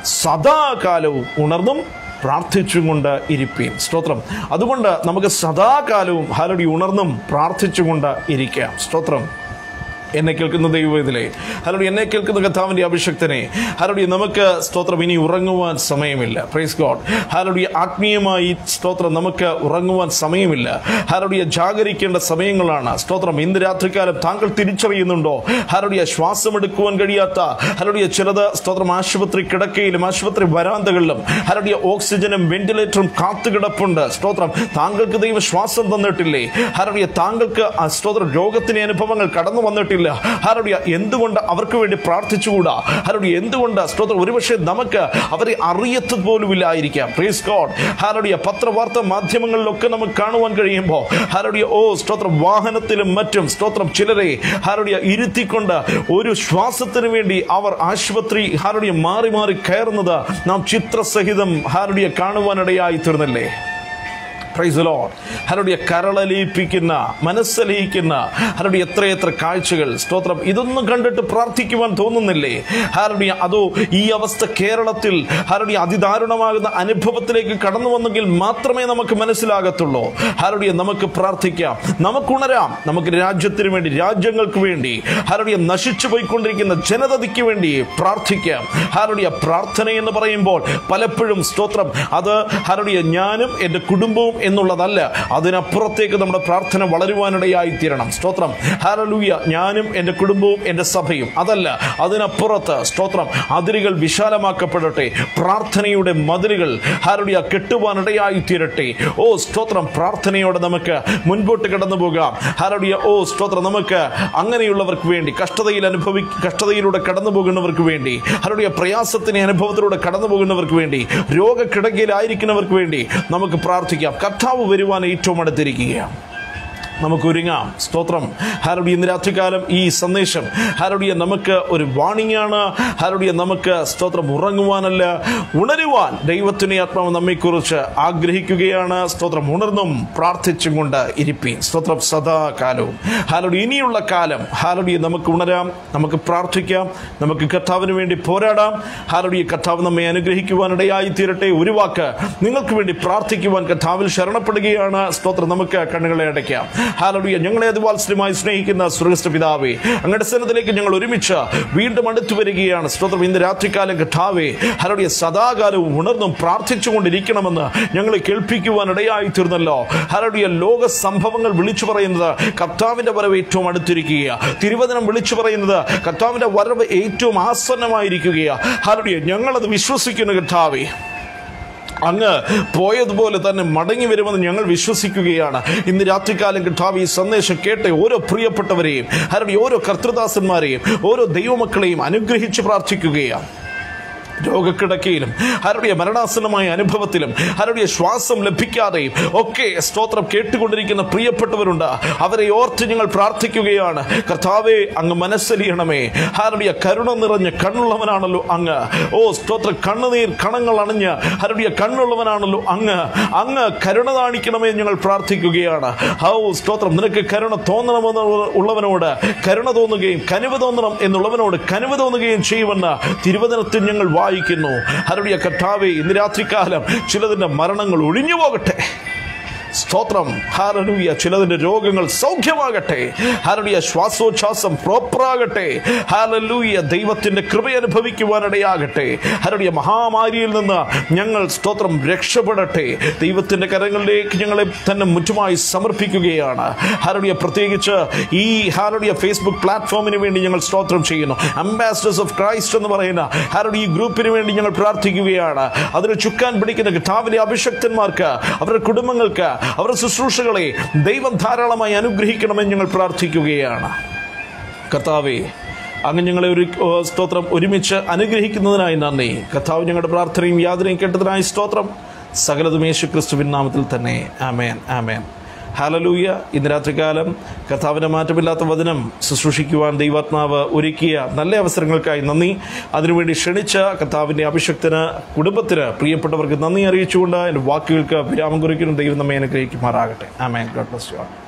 സദാകാലവും ഉണർന്നും പ്രാർത്ഥിച്ചും കൊണ്ട് ഇരിപ്പീൻ സ്തോത്രം അതുകൊണ്ട് നമുക്ക് സദാകാലവും ഹാലടി ഉണർന്നും പ്രാർത്ഥിച്ചുകൊണ്ട് ഇരിക്കാം സ്തോത്രം എന്നെ കേൾക്കുന്ന ദൈവത്തിലെ ഹലോടി എന്നെ കേൾക്കുന്ന കഥാവിൻ്റെ അഭിഷക്തനെ ഹലോടി നമുക്ക് സ്തോത്രം ഇനി ഉറങ്ങുവാൻ സമയമില്ല പ്രൈസ് ഗോഡ് ഹലോടി ആത്മീയമായി സ്തോത്രം നമുക്ക് ഉറങ്ങുവാൻ സമയമില്ല ഹലോടിയ ജാഗരിക്കേണ്ട സമയങ്ങളാണ് സ്തോത്രം ഇന്ന് രാത്രികാലം താങ്കൾ തിരിച്ചറിയുന്നുണ്ടോ ഹലോടിയ ശ്വാസം എടുക്കുവാൻ കഴിയാത്ത ഹലോടിയ ചിലത് സ്തോത്രം ആശുപത്രി കിടക്കയിലും ആശുപത്രി വരാന്തകളിലും ഹലോടിയ ഓക്സിജനും വെന്റിലേറ്ററും കാത്തുകിടപ്പുണ്ട് സ്തോത്രം താങ്കൾക്ക് ദൈവം ശ്വാസം തന്നിട്ടില്ലേ ഹലോടിയ താങ്കൾക്ക് ആ സ്തോത്രം രോഗത്തിന്റെ അനുഭവങ്ങൾ കടന്നു വന്നിട്ടില്ല ഹലോടിയ എന്തുകൊണ്ട് അവർക്ക് വേണ്ടി പ്രാർത്ഥിച്ചുകൂടാ ഹലോടിയ എന്തുകൊണ്ട് സ്തോത്രം ഒരുപക്ഷെ നമുക്ക് അവരെ അറിയത്തത് പോലുമില്ലായിരിക്കാം പ്രീസ് ഗോഡ് ഹലോടിയ പത്രവാർത്ത മാധ്യമങ്ങളിലൊക്കെ നമുക്ക് കാണുവാൻ കഴിയുമ്പോൾ ഹലോടിയ ഓ സ്തോത്രം വാഹനത്തിലും മറ്റും സ്തോത്രം ചിലരെ ഹലോടിയ ഇരുത്തിക്കൊണ്ട് ഒരു ശ്വാസത്തിന് വേണ്ടി അവർ ആശുപത്രി ഹാരടിയ മാറി മാറി കയറുന്നത് നാം ചിത്രസഹിതം ഹാരടിയ കാണുവാനിടയായി തീർന്നില്ലേ പ്രൈസ് ലോഡ് ഹരടിയ കരളലിയിപ്പിക്കുന്ന മനസ്സലിയിക്കുന്ന ഹരടിയ എത്രയെത്ര കാഴ്ചകൾ സ്തോത്രം ഇതൊന്നും കണ്ടിട്ട് പ്രാർത്ഥിക്കുവാൻ തോന്നുന്നില്ലേ ഹരടിയ അതോ ഈ അവസ്ഥ കേരളത്തിൽ ഹരടിയ അതിദാരുണമാകുന്ന അനുഭവത്തിലേക്ക് കടന്നു വന്നെങ്കിൽ മാത്രമേ നമുക്ക് മനസ്സിലാകത്തുള്ളൂ ഹരടിയ നമുക്ക് പ്രാർത്ഥിക്കാം നമുക്കുണരാം നമുക്ക് രാജ്യത്തിന് വേണ്ടി രാജ്യങ്ങൾക്ക് വേണ്ടി ഹരടിയ നശിച്ചു പോയിക്കൊണ്ടിരിക്കുന്ന ജനതയ്ക്ക് വേണ്ടി പ്രാർത്ഥിക്കാം ഹരടിയ പ്രാർത്ഥന എന്ന് പറയുമ്പോൾ പലപ്പോഴും സ്തോത്രം അത് ഹരടിയ ഞാനും എൻ്റെ കുടുംബവും എന്നുള്ളതല്ല അതിനപ്പുറത്തേക്ക് നമ്മുടെ പ്രാർത്ഥന വളരുവാനിടയായി തീരണം സ്തോത്രം ഹാരലൂയ ഞാനും എൻ്റെ കുടുംബവും എൻ്റെ സഭയും അതല്ല അതിനപ്പുറത്ത് സ്തോത്രം അതിരുകൾ വിശാലമാക്കപ്പെടട്ടെ പ്രാർത്ഥനയുടെ മതിലുകൾ ഹാരടിയ കെട്ടുവാനിടയായി തീരട്ടെ ഓ സ്തോത്രം പ്രാർത്ഥനയോടെ നമുക്ക് മുൻപോട്ട് കടന്നു പോകാം ഹാരടിയ ഓ സ്തോത്രം നമുക്ക് അങ്ങനെയുള്ളവർക്ക് വേണ്ടി കഷ്ടതയിൽ അനുഭവി കഷ്ടതയിലൂടെ കടന്നു പോകുന്നവർക്ക് വേണ്ടി ഹരടിയ പ്രയാസത്തിന് അനുഭവത്തിലൂടെ കടന്നു പോകുന്നവർക്ക് വേണ്ടി രോഗക്കിടക്കയിലായിരിക്കുന്നവർക്ക് വേണ്ടി നമുക്ക് പ്രാർത്ഥിക്കാം കർത്താവ് വരുവാൻ ഏറ്റവും അടുത്തിരിക്കുകയാണ് നമുക്ക് ഒരുങ്ങാം സ്തോത്രം ഹാരഡിയ ഇന്ന് രാത്രികാലം ഈ സന്ദേശം ഹാരഡിയ നമുക്ക് ഒരു വാണിംഗ് ആണ് ഹാരഡിയ നമുക്ക് സ്തോത്രം ഉറങ്ങുവാനല്ല ഉണരുവാൻ ദൈവത്തിനെ ആത്മാവ് നമ്മെക്കുറിച്ച് ആഗ്രഹിക്കുകയാണ് സ്തോത്രം ഉണർന്നും പ്രാർത്ഥിച്ചും കൊണ്ട് ഇരിപ്പീൻ സ്തോത്രം സദാകാലവും ഹാരഡി ഇനിയുള്ള കാലം ഹാരഡിയെ നമുക്ക് ഉണരാം നമുക്ക് പ്രാർത്ഥിക്കാം നമുക്ക് കർത്താവിന് വേണ്ടി പോരാടാം ഹാരഡിയെ കർത്താവ് നമ്മെ അനുഗ്രഹിക്കുവാനിടയായി തീരട്ടെ ഒരു വാക്ക് നിങ്ങൾക്ക് വേണ്ടി പ്രാർത്ഥിക്കുവാൻ കർത്താവിൽ ശരണപ്പെടുകയാണ് സ്തോത്രം നമുക്ക് കണ്ണുകളെ അടയ്ക്കാം ഹാലലുയ ഞങ്ങളെ അതിവാത്സല്യമായി സ്നേഹിക്കുന്ന സുരക്ഷ പിതാവേ അങ്ങയുടെ സ്ഥലത്തിലേക്ക് ഞങ്ങൾ ഒരുമിച്ച് വീണ്ടും അടുത്തു വരികയാണ് സ്തോത്രം ഇന്ന് രാത്രികാലം കഥാവേ ഹലടിയ സദാകാലവും ഉണർന്നും പ്രാർത്ഥിച്ചുകൊണ്ടിരിക്കണമെന്ന് ഞങ്ങളെ കേൾപ്പിക്കുവാൻ ഇടയായി തീർന്നല്ലോ ഹലടിയ ലോക സംഭവങ്ങൾ വിളിച്ചു പറയുന്നത് കർത്താവിന്റെ വരവ് ഏറ്റവും അടുത്തിരിക്കുക തിരുവചനം വിളിച്ചു പറയുന്നത് കർത്താവിന്റെ വരവ് ഏറ്റവും ആസന്നമായിരിക്കുകയാ ഹലടിയ ഞങ്ങളത് വിശ്വസിക്കുന്നു കർത്താവേ അങ്ങ് പോയതുപോലെ തന്നെ മടങ്ങി വരുമെന്ന് ഞങ്ങൾ വിശ്വസിക്കുകയാണ് ഇന്ന് രാത്രികാലം കിട്ടാവ് ഈ സന്ദേശം കേട്ട ഓരോ പ്രിയപ്പെട്ടവരെയും ഹരടി ഓരോ കർത്തൃദാസന്മാരെയും ഓരോ ദൈവമക്കളെയും അനുഗ്രഹിച്ച് പ്രാർത്ഥിക്കുകയാണ് രോഗക്കിടക്കയിലും ഹരടിയ മരണാസന്നമായ അനുഭവത്തിലും ഹരടിയ ശ്വാസം ലഭിക്കാതെയും ഒക്കെ സ്തോത്രം കേട്ടുകൊണ്ടിരിക്കുന്ന പ്രിയപ്പെട്ടവരുണ്ട് അവരെ ഓർത്ത് ഞങ്ങൾ പ്രാർത്ഥിക്കുകയാണ് കർത്താവെ അങ്ങ് മനസ്സലിയണമേ ഹരടിയ കരുണ നിറഞ്ഞ കണ്ണുള്ളവനാണല്ലോ അങ്ങ് ഓ സ്തോത്ര കണ്ണുനീർ കണങ്ങൾ അണിഞ്ഞ് ഹരടിയ കണ്ണുള്ളവനാണല്ലോ അങ്ങ് അങ്ങ് കരുണ കാണിക്കണമേ ഞങ്ങൾ പ്രാർത്ഥിക്കുകയാണ് ഹൗ സ്തോത്രം നിനക്ക് കരുണ തോന്നണമെന്ന് ഉള്ളവനോട് കരുണ തോന്നുകയും കനിവ് തോന്നണം എന്നുള്ളവനോട് കനിവ് തോന്നുകയും ചെയ്യുമെന്ന് തിരുവചനത്തിൽ ഞങ്ങൾ വായിക്കുന്നു ഹരടിയ കർത്താവെ ഇന്ന് രാത്രികാലം ചിലതിൻ്റെ മരണങ്ങൾ ഒഴിഞ്ഞു പോകട്ടെ സ്തോത്രം ഹാരലൂയ ചിലതിന്റെ രോഗങ്ങൾ സൗഖ്യമാകട്ടെ ഹാരലൂയ ശ്വാസോച്ഛ്വാസം പ്രോപ്പറാകട്ടെ ഹാരലൂയ ദൈവത്തിന്റെ കൃപ അനുഭവിക്കുവാനിടയാകട്ടെ ഹരടിയ മഹാമാരിയിൽ നിന്ന് ഞങ്ങൾ സ്തോത്രം രക്ഷപ്പെടട്ടെ ദൈവത്തിന്റെ കരങ്ങളിലേക്ക് ഞങ്ങളെ തന്നെ മുറ്റുമായി സമർപ്പിക്കുകയാണ് ഹാരടിയ പ്രത്യേകിച്ച് ഈ ഹാരടിയ ഫേസ്ബുക്ക് പ്ലാറ്റ്ഫോമിന് വേണ്ടി ഞങ്ങൾ സ്തോത്രം ചെയ്യുന്നു അംബാസിഡേഴ്സ് ഓഫ് ക്രൈസ്റ്റ് എന്ന് പറയുന്ന ഹാരടി ഈ ഗ്രൂപ്പിന് വേണ്ടി ഞങ്ങൾ പ്രാർത്ഥിക്കുകയാണ് അതിന് ചുക്കാൻ പിടിക്കുന്ന കിട്ടാവിലെ അഭിഷക്തന്മാർക്ക് അവരുടെ കുടുംബങ്ങൾക്ക് അവരുടെ ശുശ്രൂഷകളെ ദൈവം ധാരാളമായി അനുഗ്രഹിക്കണമെന്ന് ഞങ്ങൾ പ്രാർത്ഥിക്കുകയാണ് കർത്താവേ അങ്ങ് ഞങ്ങളെ ഒരു ഓ, സ്തോത്രം ഒരുമിച്ച് അനുഗ്രഹിക്കുന്നതിനായി നന്ദി കർത്താവ് ഞങ്ങളുടെ പ്രാർത്ഥനയും യാതനയും കേട്ടതിനായി സ്തോത്രം സകലതും യേശു ക്രിസ്തുവിൻ നാമത്തിൽ തന്നെ ആമേൻ ആമേൻ ഹാലലൂയ ഇന്ന് രാത്രികാലം കർത്താവിൻ്റെ മാറ്റമില്ലാത്ത വചനം ശുശ്രൂഷിക്കുവാൻ ദൈവാത്മാവ് ഒരുക്കിയ നല്ല അവസരങ്ങൾക്കായി നന്ദി അതിനുവേണ്ടി ക്ഷണിച്ച കർത്താവിൻ്റെ അഭിഷക്തന് കുടുംബത്തിന് പ്രിയപ്പെട്ടവർക്ക് നന്ദി അറിയിച്ചുകൊണ്ട് എൻ്റെ വാക്കുകൾക്ക് വിരാമം കുറിക്കുന്ന ദൈവം നമ്മെ അനുഗ്രഹിക്കുമാറാകട്ടെ amen God bless you all